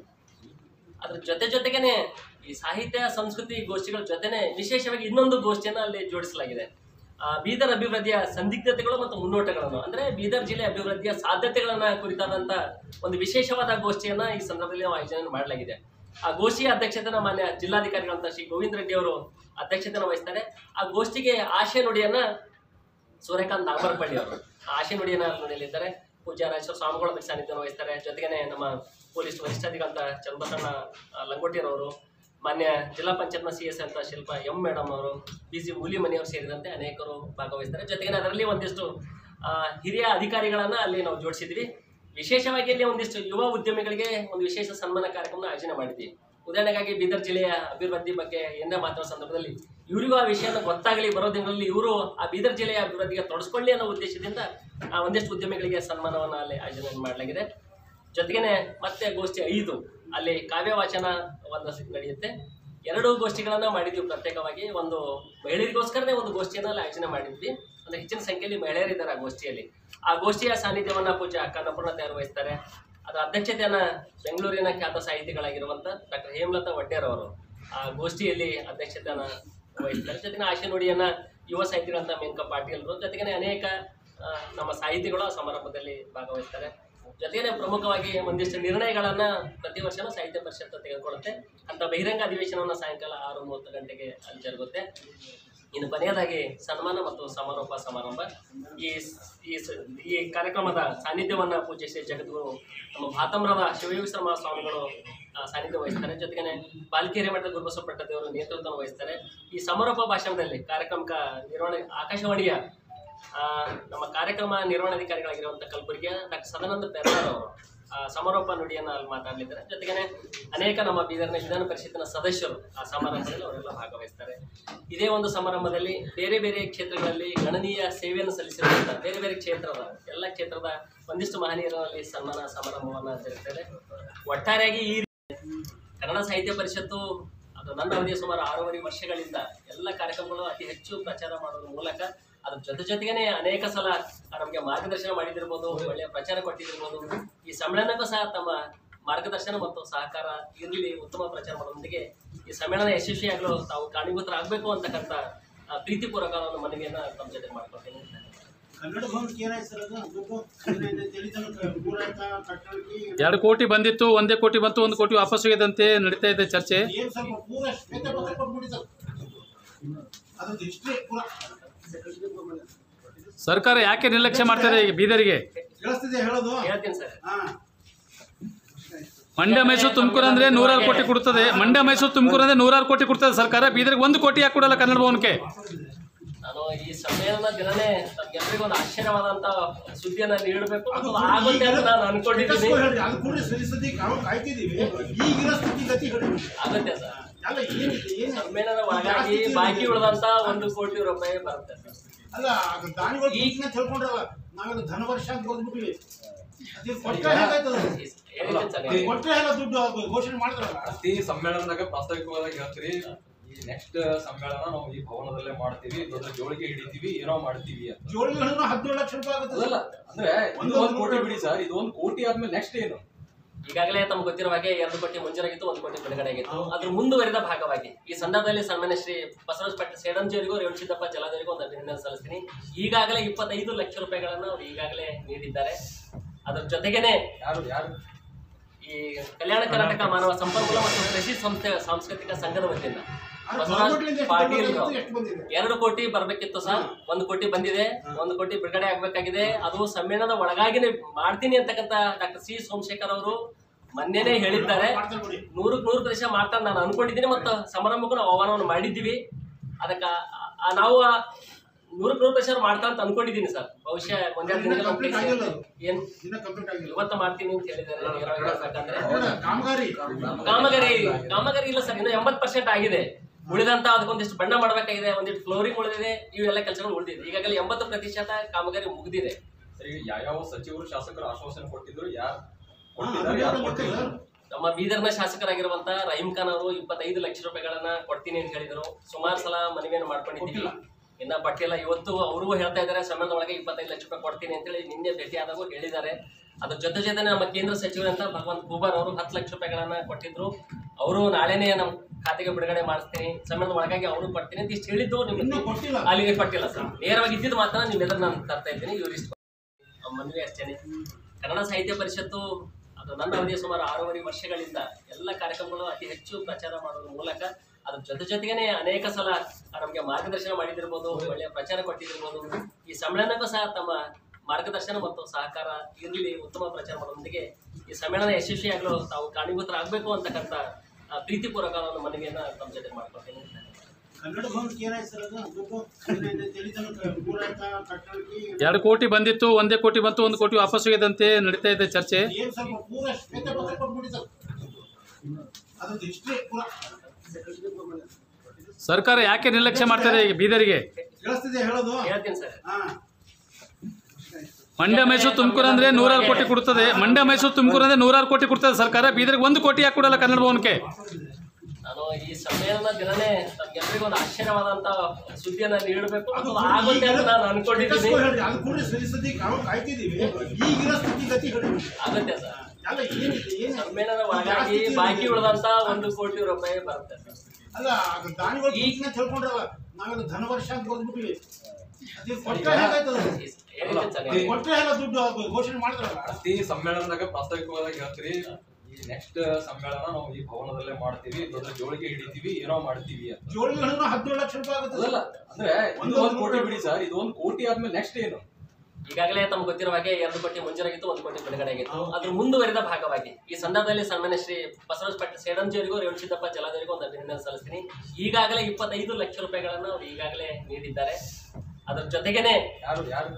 ಅದ್ರ ಜೊತೆ ಜೊತೆಗೇನೆ ಈ ಸಾಹಿತ್ಯ ಸಂಸ್ಕೃತಿ ಗೋಷ್ಠಿಗಳ ಜೊತೆನೆ ವಿಶೇಷವಾಗಿ ಇನ್ನೊಂದು ಗೋಷ್ಠಿಯನ್ನ ಅಲ್ಲಿ ಜೋಡಿಸಲಾಗಿದೆ ಆ, ಬೀದರ್ ಅಭಿವೃದ್ಧಿಯ ಸಂದಿಗ್ಧತೆಗಳು ಮತ್ತು ಮುನ್ನೋಟಗಳನ್ನು ಅಂದ್ರೆ ಬೀದರ್ ಜಿಲ್ಲೆ ಅಭಿವೃದ್ಧಿಯ ಸಾಧ್ಯತೆಗಳನ್ನ ಕುರಿತಾದಂತ ಒಂದು ವಿಶೇಷವಾದ ಗೋಷ್ಠಿಯನ್ನ ಈ ಸಂದರ್ಭದಲ್ಲಿ ನಾವು ಆಯೋಜನೆ ಮಾಡಲಾಗಿದೆ ಆ ಗೋಷ್ಠಿಯ ಅಧ್ಯಕ್ಷತೆನ ಮಾನ್ಯ ಜಿಲ್ಲಾಧಿಕಾರಿಗಳಂತ ಶ್ರೀ ಗೋವಿಂದ ರೆಡ್ಡಿ ಅವರು ಅಧ್ಯಕ್ಷತೆಯನ್ನು ವಹಿಸ್ತಾರೆ ಆ ಗೋಷ್ಠಿಗೆ ಆಶಯ ನುಡಿಯನ್ನ ಸೂರ್ಯಕಾಂತ್ ನಾಗರಪಳ್ಳಿ ಅವರು ಆ ಆಶಯ ನುಡಿಯನ್ನ ನುಡಿಯಲಿದ್ದಾರೆ ಪೂಜ್ಯ ರಾಜೇಶ್ವರ ಸ್ವಾಮಿಗಳು ಅದಕ್ಕೆ ಸಾನ್ನಿಧ್ಯ ವಹಿಸ್ತಾರೆ ಜೊತೆಗೇನೆ ನಮ್ಮ ಪೊಲೀಸ್ ವರಿಷ್ಠಾಧಿಕಾರಂತ ಚನ್ನಬಸಣ್ಣ ಆ, ಲಂಗೋಟಿಯರವರು ಮಾನ್ಯ ಜಿಲ್ಲಾ ಪಂಚಾಯತ್ನ ಸಿ ಎಸ್ ಅಂತ ಶಿಲ್ಪ ಎಂ ಮೇಡಮ್ ಅವರು ಬಿ ಸಿ ಮೂಲಿ ಮನೆಯವರು ಸೇರಿದಂತೆ ಅನೇಕರು ಭಾಗವಹಿಸ್ತಾರೆ ಜೊತೆಗೆ ಅದರಲ್ಲಿ ಒಂದಿಷ್ಟು ಆ, ಹಿರಿಯ ಅಧಿಕಾರಿಗಳನ್ನು ಅಲ್ಲಿ ನಾವು ಜೋಡಿಸಿದ್ವಿ ವಿಶೇಷವಾಗಿ ಇಲ್ಲಿ ಒಂದಿಷ್ಟು ಯುವ ಉದ್ಯಮಿಗಳಿಗೆ ಒಂದು ವಿಶೇಷ ಸನ್ಮಾನ ಕಾರ್ಯಕ್ರಮ ಆಯೋಜನೆ ಮಾಡಿದ್ವಿ ಉದಾಹರಣೆಗಾಗಿ ಬೀದರ್ ಜಿಲ್ಲೆಯ ಅಭಿವೃದ್ಧಿ ಬಗ್ಗೆ ಏನೇ ಮಾತಾಡೋ ಸಂದರ್ಭದಲ್ಲಿ ಇವರಿಗೂ ಆ ವಿಷಯನ ಗೊತ್ತಾಗಲಿ ಬರೋ ದಿನಗಳಲ್ಲಿ ಇವರು ಆ ಬೀದರ್ ಜಿಲ್ಲೆಯ ಅಭಿವೃದ್ಧಿಗೆ ತೊಡಸ್ಕೊಳ್ಳಿ ಅನ್ನೋ ಉದ್ದೇಶದಿಂದ ಆ ಒಂದಿಷ್ಟು ಉದ್ಯಮಿಗಳಿಗೆ ಸನ್ಮಾನವನ್ನು ಅಲ್ಲಿ ಆಯೋಜನೆ ಮಾಡಲಾಗಿದೆ ಜೊತೆಗೇನೆ ಮತ್ತೆ ಗೋಷ್ಠಿ ಐದು ಅಲ್ಲಿ ಕಾವ್ಯ ವಾಚನ ಒಂದು ನಡೆಯುತ್ತೆ ಎರಡು ಗೋಷ್ಠಿಗಳನ್ನ ಮಾಡಿದ್ವಿ ಪ್ರತ್ಯೇಕವಾಗಿ ಒಂದು ಮಹಿಳೆಯರಿಗೋಸ್ಕರನೇ ಒಂದು ಗೋಷ್ಠಿಯನ್ನ ಅಲ್ಲಿ ಆಯೋಜನೆ ಮಾಡಿದ್ವಿ ಅಂದ್ರೆ ಹೆಚ್ಚಿನ ಸಂಖ್ಯೆಯಲ್ಲಿ ಮಹಿಳೆಯರಿದ್ದಾರೆ ಆ ಗೋಷ್ಠಿಯಲ್ಲಿ ಆ ಗೋಷ್ಠಿಯ ಸಾನ್ನಿಧ್ಯವನ್ನ ಪೂಜೆ ಅಕ್ಕನ್ನಪೂರ್ಣ ತಯಾರು ವಹಿಸ್ತಾರೆ ಅದರ ಅಧ್ಯಕ್ಷತೆಯನ್ನ ಬೆಂಗಳೂರಿನ ಖ್ಯಾತ ಸಾಹಿತಿಗಳಾಗಿರುವಂತ ಡಾಕ್ಟರ್ ಹೇಮಲತಾ ವಡ್ಡೇರ್ ಅವರು ಆ ಗೋಷ್ಠಿಯಲ್ಲಿ ಅಧ್ಯಕ್ಷತೆಯನ್ನ ವಹಿಸ್ತಾರೆ ಜೊತೆಗೆ ಆಶೆ ನುಡಿಯನ್ನ ಯುವ ಸಾಹಿತಿಗಳಂತ ಮೇನಕಾ ಪಾಟೀಲ್ರು ಜೊತೆಗೆ ಅನೇಕ ಆ, ನಮ್ಮ ಸಾಹಿತಿಗಳು ಆ ಸಮಾರಂಭದಲ್ಲಿ ಭಾಗವಹಿಸ್ತಾರೆ ಜೊತೆಗೆ ಪ್ರಮುಖವಾಗಿ ಒಂದಿಷ್ಟು ನಿರ್ಣಯಗಳನ್ನ ಪ್ರತಿ ವರ್ಷನೂ ಸಾಹಿತ್ಯ ಪರಿಷತ್ ತೆಗೆದುಕೊಳ್ಳುತ್ತೆ ಅಂತ ಬಹಿರಂಗ ಅಧಿವೇಶನವನ್ನ ಸಾಯಂಕಾಲ ಆರು ಮೂವತ್ತು ಗಂಟೆಗೆ ಅಲ್ಲಿ ಜರುಗುತ್ತೆ ಇನ್ನು ಕೊನೆಯದಾಗಿ ಸನ್ಮಾನ ಮತ್ತು ಸಮಾರೋಪ ಸಮಾರಂಭ ಈ ಸ್- ಈ ಸ- ಈ ಕಾರ್ಯಕ್ರಮದ ಸಾನ್ನಿಧ್ಯವನ್ನ ಪೂಜ್ಯ ಶ್ರೀ ಜಗದ್ಗುರು ನಮ್ಮ ಭಾತಮ್ರದ ಶಿವಯೋಗಿಶ್ರಮ ಸ್ವಾಮಿಗಳು ಆ, ಸಾನ್ನಿಧ್ಯ ವಹಿಸ್ತಾರೆ ಜೊತೆಗೆ ಬಾಲ್ಕಿರಿ ಮಠದ ಗುರುಬಸವ ಪಟ್ಟದೇವರು ನೇತೃತ್ವ ವಹಿಸ್ತಾರೆ ಈ ಸಮಾರೋಪ ಭಾಷಣದಲ್ಲಿ ಕಾರ್ಯಕ್ರಮಕ ನಿರ್ವಹಣೆ ಆಕಾಶವಾಣಿಯ ಆ, ನಮ್ಮ ಕಾರ್ಯಕ್ರಮ ನಿರ್ವಹಣಾಧಿಕಾರಿಗಳಾಗಿರುವಂಥ ಕಲಬುರಗಿಯ ಡಾಕ್ಟರ್ ಸದಾನಂದ ಪೆರ್ನಾರ್ ಅವರು ಆ, ಸಮಾರೋಪ ನುಡಿಯನ್ನು ಅಲ್ಲಿ ಮಾತಾಡಲಿದ್ದಾರೆ ಜೊತೆಗೆ ಅನೇಕ ನಮ್ಮ ಬೀದರ್ನ ವಿಧಾನ ಪರಿಷತ್ತಿನ ಸದಸ್ಯರು ಆ ಸಮಾರಂಭದಲ್ಲಿ ಅವರೆಲ್ಲ ಭಾಗವಹಿಸ್ತಾರೆ ಇದೇ ಒಂದು ಸಮಾರಂಭದಲ್ಲಿ ಬೇರೆ ಬೇರೆ ಕ್ಷೇತ್ರಗಳಲ್ಲಿ ಗಣನೀಯ ಸೇವೆಯನ್ನು ಸಲ್ಲಿಸಿರುವಂಥ ಬೇರೆ ಬೇರೆ ಕ್ಷೇತ್ರದ ಎಲ್ಲ ಕ್ಷೇತ್ರದ ಒಂದಿಷ್ಟು ಮಹನೀಯರಲ್ಲಿ ಸನ್ಮಾನ ಸಮಾರಂಭವನ್ನು ಜರುಗುತ್ತದೆ ಒಟ್ಟಾರೆಯಾಗಿ ಈ ಕನ್ನಡ ಸಾಹಿತ್ಯ ಪರಿಷತ್ತು ಅದು ನನ್ನ ಅವಧಿಯ ಸುಮಾರು ಆರೂವರೆ ವರ್ಷಗಳಿಂದ ಎಲ್ಲ ಕಾರ್ಯಕ್ರಮಗಳು ಅತಿ ಹೆಚ್ಚು ಪ್ರಚಾರ ಮಾಡೋದ್ರ ಮೂಲಕ ಅದ್ರ ಜೊತೆ ಜೊತೆಗೇನೆ ಅನೇಕ ಸಲ ನಮಗೆ ಮಾರ್ಗದರ್ಶನ ಮಾಡಿದಿರ್ಬೋದು ಒಳ್ಳೆಯ ಪ್ರಚಾರ ಕೊಟ್ಟಿದಿರ್ಬೋದು ಈ ಸಮ್ಮೇಳನಕ್ಕೂ ಸಹ ತಮ್ಮ ಮಾರ್ಗದರ್ಶನ ಮತ್ತು ಸಹಕಾರ ಇರಲಿ ಉತ್ತಮ ಪ್ರಚಾರ ಮಾಡೋದೊಂದಿಗೆ ಈ ಸಮ್ಮೇಳನ ಯಶಸ್ವಿಯಾಗಲು ತಾವು ಕಾರಣೀಭೂತರಾಗಬೇಕು ಅಂತಕ್ಕಂಥ ಆ, ಪ್ರೀತಿಪೂರ್ವಕ ಒಂದು ಮನವಿಯನ್ನು ತಮ್ಮ ಜೊತೆ ಮಾಡ್ಕೊಳ್ತೀನಿ ಕನ್ನಡ ಭವನಕ್ಕೆ ಏನಾಯ್ತು ಸರ್ ಅದು ದುಡ್ಡು ತಿಳಿತನ ಪೂರೈಕ ಕಟ್ಟಡಕ್ಕೆ ಎರಡು ಕೋಟಿ ಬಂದಿತ್ತು ಒಂದೇ ಕೋಟಿ ಬಂತು ಒಂದು ಕೋಟಿ ವಾಪಸ್ ಹೋಗಿದಂತೆ ನಡೀತಾ ಇದೆ ಚರ್ಚೆ ಏನ್ ಸ್ವಲ್ಪ ಪೂರ ಶ್ವೇತ ಪತ್ರ ಕೊಟ್ಬಿಡಿ ಸರ್ ಅದ್ರದ್ದು ಹಿಸ್ಟ್ರಿ ಪೂರ ಸರ್ಕಾರ ಯಾಕೆ ನಿರ್ಲಕ್ಷ್ಯ ಮಾಡ್ತಾರೆ ಈಗ ಬೀದರಿಗೆ ಕೇಳಿಸ್ತಿದೆ ಹೇಳೋದು ಹೇಳ್ತೀನಿ ಸರ್ ಹಾ ಮಂಡ್ಯ ಮೈಸೂರು ತುಮಕೂರು ಅಂದ್ರೆ ನೂರಾರು ಕೋಟಿ ಕೊಡ್ತದೆ ಮಂಡ್ಯ ಮೈಸೂರು ತುಮಕೂರು ಅಂದ್ರೆ ನೂರಾರು ಕೋಟಿ ಕೊಡ್ತದೆ ಸರ್ಕಾರ ಬೀದರ್ಗೆ ಒಂದು ಕೋಟಿ ಯಾಕೆ ಕೊಡಲ್ಲ ಕನ್ನಡ ಭವನಕ್ಕೆ ನಾನು ಈ ಸಮ್ಮೇಳನ ದಿನನೇ ನಮ್ಗೆಲ್ಲರಿಗೂ ಒಂದು ಆಶ್ಚರ್ಯವಾದಂತ ಸುದ್ದಿಯನ್ನ ನೀಡಬೇಕು ಮತ್ತು ಅದು ಆಗುತ್ತೆ ಅಂತ ನಾನು ಅನ್ಕೊಂಡಿದ್ದೀನಿ ಕೇಳಿಸ್ಕೊ ಹೇಳ್ರಿ ಅದು ಕೂಡ ಸರಿ ಸದ್ಯ ನಾವು ಕಾಯ್ತಿದೀವಿ ಈಗಿನ ಸ್ಥಿತಿ ಗತಿ ಹೇಳಿ ಆಗುತ್ತೆ ಸರ್ ಅಲ್ಲ ಏನಿದೆ ಏನು ಸಮ್ಮೇಳನ ಒಳಗಾಗಿ ಬಾಕಿ ಉಳಿದಂತ ಒಂದು ಕೋಟಿ ರೂಪಾಯಿ ಬರುತ್ತೆ ಸರ್ ಅಲ್ಲ ಅದು ದಾನಿಗಳು ಈಗಿನ ತಿಳ್ಕೊಂಡ್ರಲ್ಲ ನಾವೆಲ್ಲ ಧನ ವರ್ಷ ಅಂತ ಬಂದ್ಬಿಟ್ಟಿವಿ ಅದು ಕೊಟ್ಟರೆ ಹೇಗಾಯ್ತದ ಹೇಳಿದ್ದೀನಿ ಸರ್ ಅದು ಕೊಟ್ಟರೆ ಎಲ್ಲ ದುಡ್ಡು ಅದು ಘೋಷಣೆ ಮಾಡಿದ್ರಲ್ಲ ಪ್ರತಿ ಸಮ್ಮೇಳನದಾಗ ಪ್ರಾಸ್ತಾವಿಕವಾಗಿ ಹೇಳ್ತೀರಿ ಈ ನೆಕ್ಸ್ಟ್ ಸಮ್ಮೇಳನ ನಾವು ಈ ಭವನದಲ್ಲೇ ಮಾಡ್ತೀವಿ ದೊಡ್ಡ ಜೋಳಿಗೆ ಹಿಡಿತೀವಿ ಏನೋ ಮಾಡ್ತೀವಿ ಅಂತ ಜೋಳಿಗಳನ್ನು ಹದಿನೇಳು ಲಕ್ಷ ರೂಪಾಯಿ ಆಗುತ್ತೆ ಅದಲ್ಲ ಅಂದ್ರೆ ಒಂದು ಒಂದು ಕೋಟಿ ಬಿಡಿ ಸರ್ ಇದು ಒಂದು ಕೋಟಿ ಆದ್ಮೇಲೆ ನೆಕ್ಸ್ಟ್ ಏನು ಈಗಾಗಲೇ ತಮ್ಗೆ ಗೊತ್ತಿರುವ ಹಾಗೆ ಎರಡು ಕೋಟಿ ಮಂಜೂರಾಗಿತ್ತು ಒಂದು ಕೋಟಿ ಬಿಡುಗಡೆ ಆಗಿತ್ತು ಅದ್ರ ಮುಂದುವರಿದ ಭಾಗವಾಗಿ ಈ ಸಂದರ್ಭದಲ್ಲಿ ಸನ್ಮಾನ್ಯ ಶ್ರೀ ಬಸವರಾಜ ಪಟ್ಟ ಸೇಡಂಜಿಯವರಿಗೂ ರೇವಣ ಸಿದ್ದಪ್ಪ ಜಲಾದವರಿಗೂ ಒಂದು ಅಭಿನಂದನೆ ಸಲ್ಲಿಸ್ತೀನಿ ಈಗಾಗಲೇ ಇಪ್ಪತ್ತೈದು ಲಕ್ಷ ರೂಪಾಯಿಗಳನ್ನು ಅವರು ಈಗಾಗಲೇ ನೀಡಿದ್ದಾರೆ ಅದ್ರ ಜೊತೆಗೇನೆ ಯಾರು ಯಾರು ಈ ಕಲ್ಯಾಣ ಕರ್ನಾಟಕ ಮಾನವ ಸಂಪನ್ಮೂಲ ಮತ್ತು ಕೃಷಿ ಸಂಸ್ಥೆ ಸಾಂಸ್ಕೃತಿಕ ಸಂಘದ ವತಿಯಿಂದ ಅದು ಬಸವರಾಜ್ ಗೌರ್ಮೆಂಟ್ಲಿಂದ ಎಷ್ಟು ಪಾಟೀಲ್ ಬಂದಿದೆ? ಎಷ್ಟು ಬಂದಿದೆ ಎರಡು ಕೋಟಿ ಬರ್ಬೇಕಿತ್ತು ಸರ್ ಒಂದು ಕೋಟಿ ಬಂದಿದೆ ಒಂದು ಕೋಟಿ ಬಿಡುಗಡೆ ಆಗ್ಬೇಕಾಗಿದೆ ಅದು ಸಮ್ಮೇಳನದ ಒಳಗಾಗಿನೇ ಮಾಡ್ತೀನಿ ಅಂತಕ್ಕಂಥ ಡಾಕ್ಟರ್ ಸಿ ಸೋಮಶೇಖರ್ ಅವರು ಮೊನ್ನೆನೇ ಹೇಳಿದ್ದಾರೆ ಮಾಡ್ತಾರೆ ಬಿಡಿ ನೂರಕ್ಕೆ ನೂರು ಪ್ರತಿಶತ ಮಾಡ್ತಾರೆ ನಾನು ಅನ್ಕೊಂಡಿದ್ದೀನಿ ಮತ್ತು ಸಮಾರಂಭಕ್ಕೂ ನಾವು ಆಹ್ವಾನವನ್ನು ಮಾಡಿದ್ದೀವಿ ಅದಕ್ಕೆ ನಾವು ಆ ನೂರಕ್ಕೆ ನೂರು ಪ್ರತಿಶತ ಮಾಡ್ತಾ ಅಂತ ಅನ್ಕೊಂಡಿದ್ದೀನಿ ಸರ್ ಬಹುಶಃ ಒಂದೆರಡು ದಿನದಲ್ಲಿ ನಮ್ಮ Complete ಕೈ ಆಗಿಲ್ಲ ಸೇರುತ್ತೆ. ಅದು. ಏನ್ ಇನ್ನ ಕಂಪ್ಲೀಟ್ ಆಗಿಲ್ಲ ಇವತ್ತು ಮಾಡ್ತೀನಿ ಅಂತ ಹೇಳಿದ್ದಾರೆ ನೇರವಾಗಿ ಹೇಳ್ಬೇಕಂದ್ರೆ ನೋಡ, ಕಾಮಗಾರಿ ಕಾಮಗಾರಿ ಕಾಮಗಾರಿ ಇಲ್ಲ ಸರ್ ಇನ್ನು ಎಂಬತ್ತು ಪರ್ಸೆಂಟ್ ಆಗಿದೆ ಉಳಿದಂತ ಅದಕ್ಕೊಂದಿಷ್ಟು ಬಣ್ಣ ಮಾಡಬೇಕಾಗಿದೆ ಒಂದಿಷ್ಟು ಫ್ಲೋರಿಂಗ್ ಉಳಿದಿದೆ ಇವೆಲ್ಲ ಕೆಲಸಗಳು ಉಳಿದಿದೆ ಈಗಾಗಲೇ ಎಂಬತ್ತು ಪ್ರತಿಶತ ಕಾಮಗಾರಿ ಮುಗಿದಿದೆ ಸರಿ ಈಗ ಯಾವ್ಯಾವ ಸಚಿವರು ಶಾಸಕರು ಆಶ್ವಾಸನೆ ಕೊಟ್ಟಿದ್ರು ಯಾರು ಹಾ, ಕೊಟ್ಟಿದ್ದಾರೆ ಯಾರು ಅದು ಕೊಟ್ಟಿಲ್ಲ ಸರ್. ನಮ್ಮ ಬೀದರ್ನ ಶಾಸಕರಾಗಿರುವಂತ ರಹೀಂ ಖಾನ್ ಅವರು ಇಪ್ಪತ್ತೈದು ಲಕ್ಷ ರೂಪಾಯಿಗಳನ್ನ ಕೊಡ್ತೀನಿ ಅಂತ ಹೇಳಿದ್ರು ಸುಮಾರು ಸಲ ಮನವಿಯನ್ನು ಮಾಡ್ಕೊಂಡಿದ್ದೀವಿ ಇನ್ನ ಪಟ್ಟಿಲ್ಲ ಇವತ್ತು ಅವರು ಹೇಳ್ತಾ ಇದ್ದಾರೆ ಸಮ್ಮೇಳನದ ಒಳಗೆ ಇಪ್ಪತ್ತೈದು ಲಕ್ಷ ರೂಪಾಯಿ ಕೊಡ್ತೀನಿ ಅಂತೇಳಿ ನಿನ್ನೆ ಭೇಟಿ ಆದಾಗೂ ಹೇಳಿದ್ದಾರೆ ಅದ್ರ ಜೊತೆ ಜೊತೆ ನಮ್ಮ ಕೇಂದ್ರ ಸಚಿವರಂತ ಭಗವಂತ ಖೂಬಾರ್ ಅವರು ಹತ್ತು ಲಕ್ಷ ರೂಪಾಯಿಗಳನ್ನ ಕೊಟ್ಟಿದ್ರು ಅವರು ನಾಳೆನೇ ನಮ್ಮ ಖಾತೆಗೆ ಬಿಡುಗಡೆ ಮಾಡಿಸ್ತೀನಿ ಸಮ್ಮೇಳನದ ಒಳಗಾಗಿ ಅವರು ಕೊಡ್ತೀನಿ ಅಂತ ಇಷ್ಟು ಹೇಳಿದ್ದು ಇನ್ನೂ ನಿಮ್ಗೆ ಕೊಟ್ಟಿಲ್ಲ ಅಲ್ಲಿಗೆ ಕೊಟ್ಟಿಲ್ಲ ಸರ್ ನೇರವಾಗಿ ಇದ್ದಿದ್ದು ಮಾತ್ರ ನಿಮ್ಮೆದುರು ನಾನು ತರ್ತಾ ಇದ್ದೀನಿ ಇವ್ರಿಷ್ಟು ಮನವಿ ಅಷ್ಟೇನೆ ಕನ್ನಡ ಸಾಹಿತ್ಯ ಪರಿಷತ್ತು ಅದು ನನ್ನ ಅವಧಿಯ ಸುಮಾರು ಆರೂವರೆ ವರ್ಷಗಳಿಂದ ಎಲ್ಲ ಕಾರ್ಯಕ್ರಮಗಳು ಅತಿ ಹೆಚ್ಚು ಪ್ರಚಾರ ಮಾಡೋದ್ರ ಮೂಲಕ ಅದ್ರ ಜೊತೆ ಜೊತೆಗೇನೆ ಅನೇಕ ಸಲ ನಮಗೆ ಮಾರ್ಗದರ್ಶನ ಮಾಡಿದಿರ್ಬೋದು ಒಳ್ಳೆಯ ಪ್ರಚಾರ ಕೊಟ್ಟಿದಿರ್ಬೋದು ಈ ಸಮ್ಮೇಳನಕ್ಕೂ ಸಹ ತಮ್ಮ ಮಾರ್ಗದರ್ಶನ ಮತ್ತು ಸಹಕಾರ ಇರಲಿ ಉತ್ತಮ ಪ್ರಚಾರ ಮಾಡೋದೊಂದಿಗೆ ಈ ಸಮ್ಮೇಳನ ಯಶಸ್ವಿಯಾಗಲು ತಾವು ಕಾರಣೀಭೂತರಾಗಬೇಕು ಅಂತಕ್ಕಂಥ ಆ, ಪ್ರೀತಿಪೂರ್ವಕ ಒಂದು ಮನವಿಯನ್ನ ತಮ್ಮ ಜೊತೆ ಮಾಡ್ಕೊಳ್ತೀನಿ ಕನ್ನಡ ಭವನಕ್ಕೆ ಏನಾಯ್ತು ಸರ್ ಅದು ದುಡ್ಡು ತಿಳಿದನು ಪೂರೈಕ ಕಟ್ಟಡಕ್ಕೆ ಎರಡು ಕೋಟಿ ಬಂದಿತ್ತು ಒಂದೇ ಕೋಟಿ ಬಂತು ಒಂದು ಕೋಟಿ ವಾಪಸ್ ಹೋಗಿದಂತೆ ನಡೀತಾ ಇದೆ ಚರ್ಚೆ ಏನು ಸ್ವಲ್ಪ ಪೂರ ಶ್ವೇತ ಪತ್ರ ಕೊಟ್ಬಿಡಿ ಸರ್ ಅದು ಇಷ್ಟೇ ಪೂರ ಸರ್ಕಾರ ಯಾಕೆ ನಿರ್ಲಕ್ಷ್ಯ ಮಾಡ್ತಾರೆ ಈಗ ಬೀದರಿಗೆ ಕೇಳಿಸ್ತಿದೆ ಹೇಳೋದು ಹೇಳ್ತೀನಿ ಸರ್ ಹಾ ಮಂಡ್ಯ ಮೈಸೂರು ತುಮಕೂರು ಅಂದ್ರೆ ನೂರಾರು ಕೋಟಿ ಕೊಡ್ತದೆ ಮಂಡ್ಯ ಮೈಸೂರು ತುಮಕೂರು ಅಂದ್ರೆ ನೂರಾರು ಕೋಟಿ ಕೊಡ್ತದೆ ಸರ್ಕಾರ ಬೀದರ್ಗೆ ಒಂದು ಕೋಟಿ ಯಾಕೆ ಕೊಡಲ್ಲ ಕನ್ನಡ ಭವನಕ್ಕೆ ನಾನು ಈ ಸಮ್ಮೇಳನ ದಿನನೇ ತಮ್ಗೆಲ್ಲರಿಗೂ ಒಂದು ಆಶ್ಚರ್ಯವಾದಂತ ಸುದ್ದಿಯನ್ನ ನೀಡಬೇಕು ಅದು ಆಗುತ್ತೆ ಅಂತ ನಾನು ಅನ್ಕೊಂಡಿದ್ದೀನಿ ಇಟ್ಸ್ಕೊ ಹೇಳ್ರಿ ಅದು ಕೂಡ ಸರಿ ಸದ್ಯ ನಾವು ಕಾಯ್ತಿದ್ದೀವಿ ಈಗಿರೋ ಸ್ಥಿತಿ ಗತಿ ಹೇಳಿ ಆಗುತ್ತೆ ಸರ್ ಅಲ್ಲ ಏನಿದೆ ಏನು ಸಮ್ಮೇಳನ ಒಳಗಾಗಿ ಬಾಕಿ ಉಳಿದಂತ ಒಂದು ಕೋಟಿ ರೂಪಾಯಿ ಬರುತ್ತೆ ಸರ್ ಅಲ್ಲ ಅದು ದಾನಿಗಳು ಈಗಿನ ತಿಳ್ಕೊಂಡ್ರಲ್ಲ ನಾವೆಲ್ಲ ಧನ ವರ್ಷ ಅಂತ ಬರೆದ್ಬಿಟ್ಟಿವಿ ಅದು ಕೊಟ್ಟರೆ ಹೇಗಾಯ್ತದ ಹೇಳಿದ್ದೀನಿ ಸರ್ ಅದು ಕೊಟ್ಟರೆ ಎಲ್ಲ ದುಡ್ಡು ಅದು ಘೋಷಣೆ ಮಾಡಿದ್ರಲ್ಲ ಪ್ರತಿ ಸಮ್ಮೇಳನದಾಗ ಪ್ರಾಸ್ತಾವಿಕವಾಗಿ ಹೇಳ್ತೀರಿ ಈ ನೆಕ್ಸ್ಟ್ ಸಮ್ಮೇಳನ ನಾವು ಈ ಭವನದಲ್ಲೇ ಮಾಡ್ತೀವಿ ದೊಡ್ಡ ಜೋಳಿಗೆ ಹಿಡಿತೀವಿ ಏನೋ ಮಾಡ್ತೀವಿ ಅಂತ ಜೋಳಿಗಳನ್ನು ಹದಿನೇಳು ಲಕ್ಷ ರೂಪಾಯಿ ಆಗುತ್ತೆ ಅದಲ್ಲ ಅಂದ್ರೆ ಒಂದು ಒಂದು ಕೋಟಿ ಬಿಡಿ ಸರ್ ಇದು ಒಂದು ಕೋಟಿ ಆದ್ಮೇಲೆ ನೆಕ್ಸ್ಟ್ ಏನು ಈಗಾಗಲೇ ತಮ್ಗೆ ಗೊತ್ತಿರುವ ಹಾಗೆ ಎರಡು ಕೋಟಿ ಮಂಜೂರಾಗಿತ್ತು ಒಂದು ಕೋಟಿ ಬಿಡುಗಡೆ ಆಗಿತ್ತು ಅದ್ರ ಮುಂದುವರಿದ ಭಾಗವಾಗಿ ಈ ಸಂದರ್ಭದಲ್ಲಿ ಸನ್ಮಾನ್ಯ ಶ್ರೀ ಬಸವರಾಜ ಪಾಟೀಲ್ ಸೇಡಂಜಿಯವರಿಗೂ ರೇವಣ ಸಿದ್ದಪ್ಪ ಜಲಾದವರಿಗೂ ಒಂದು ಅಭಿನಂದನೆ ಸಲ್ಲಿಸ್ತೀನಿ ಈಗಾಗಲೇ ಇಪ್ಪತ್ತೈದು ಲಕ್ಷ ರೂಪಾಯಿಗಳನ್ನು ಅವರು ಈಗಾಗಲೇ ನೀಡಿದ್ದಾರೆ ಅದ್ರ ಜೊತೆಗೇನೆ ಯಾರು ಯಾರು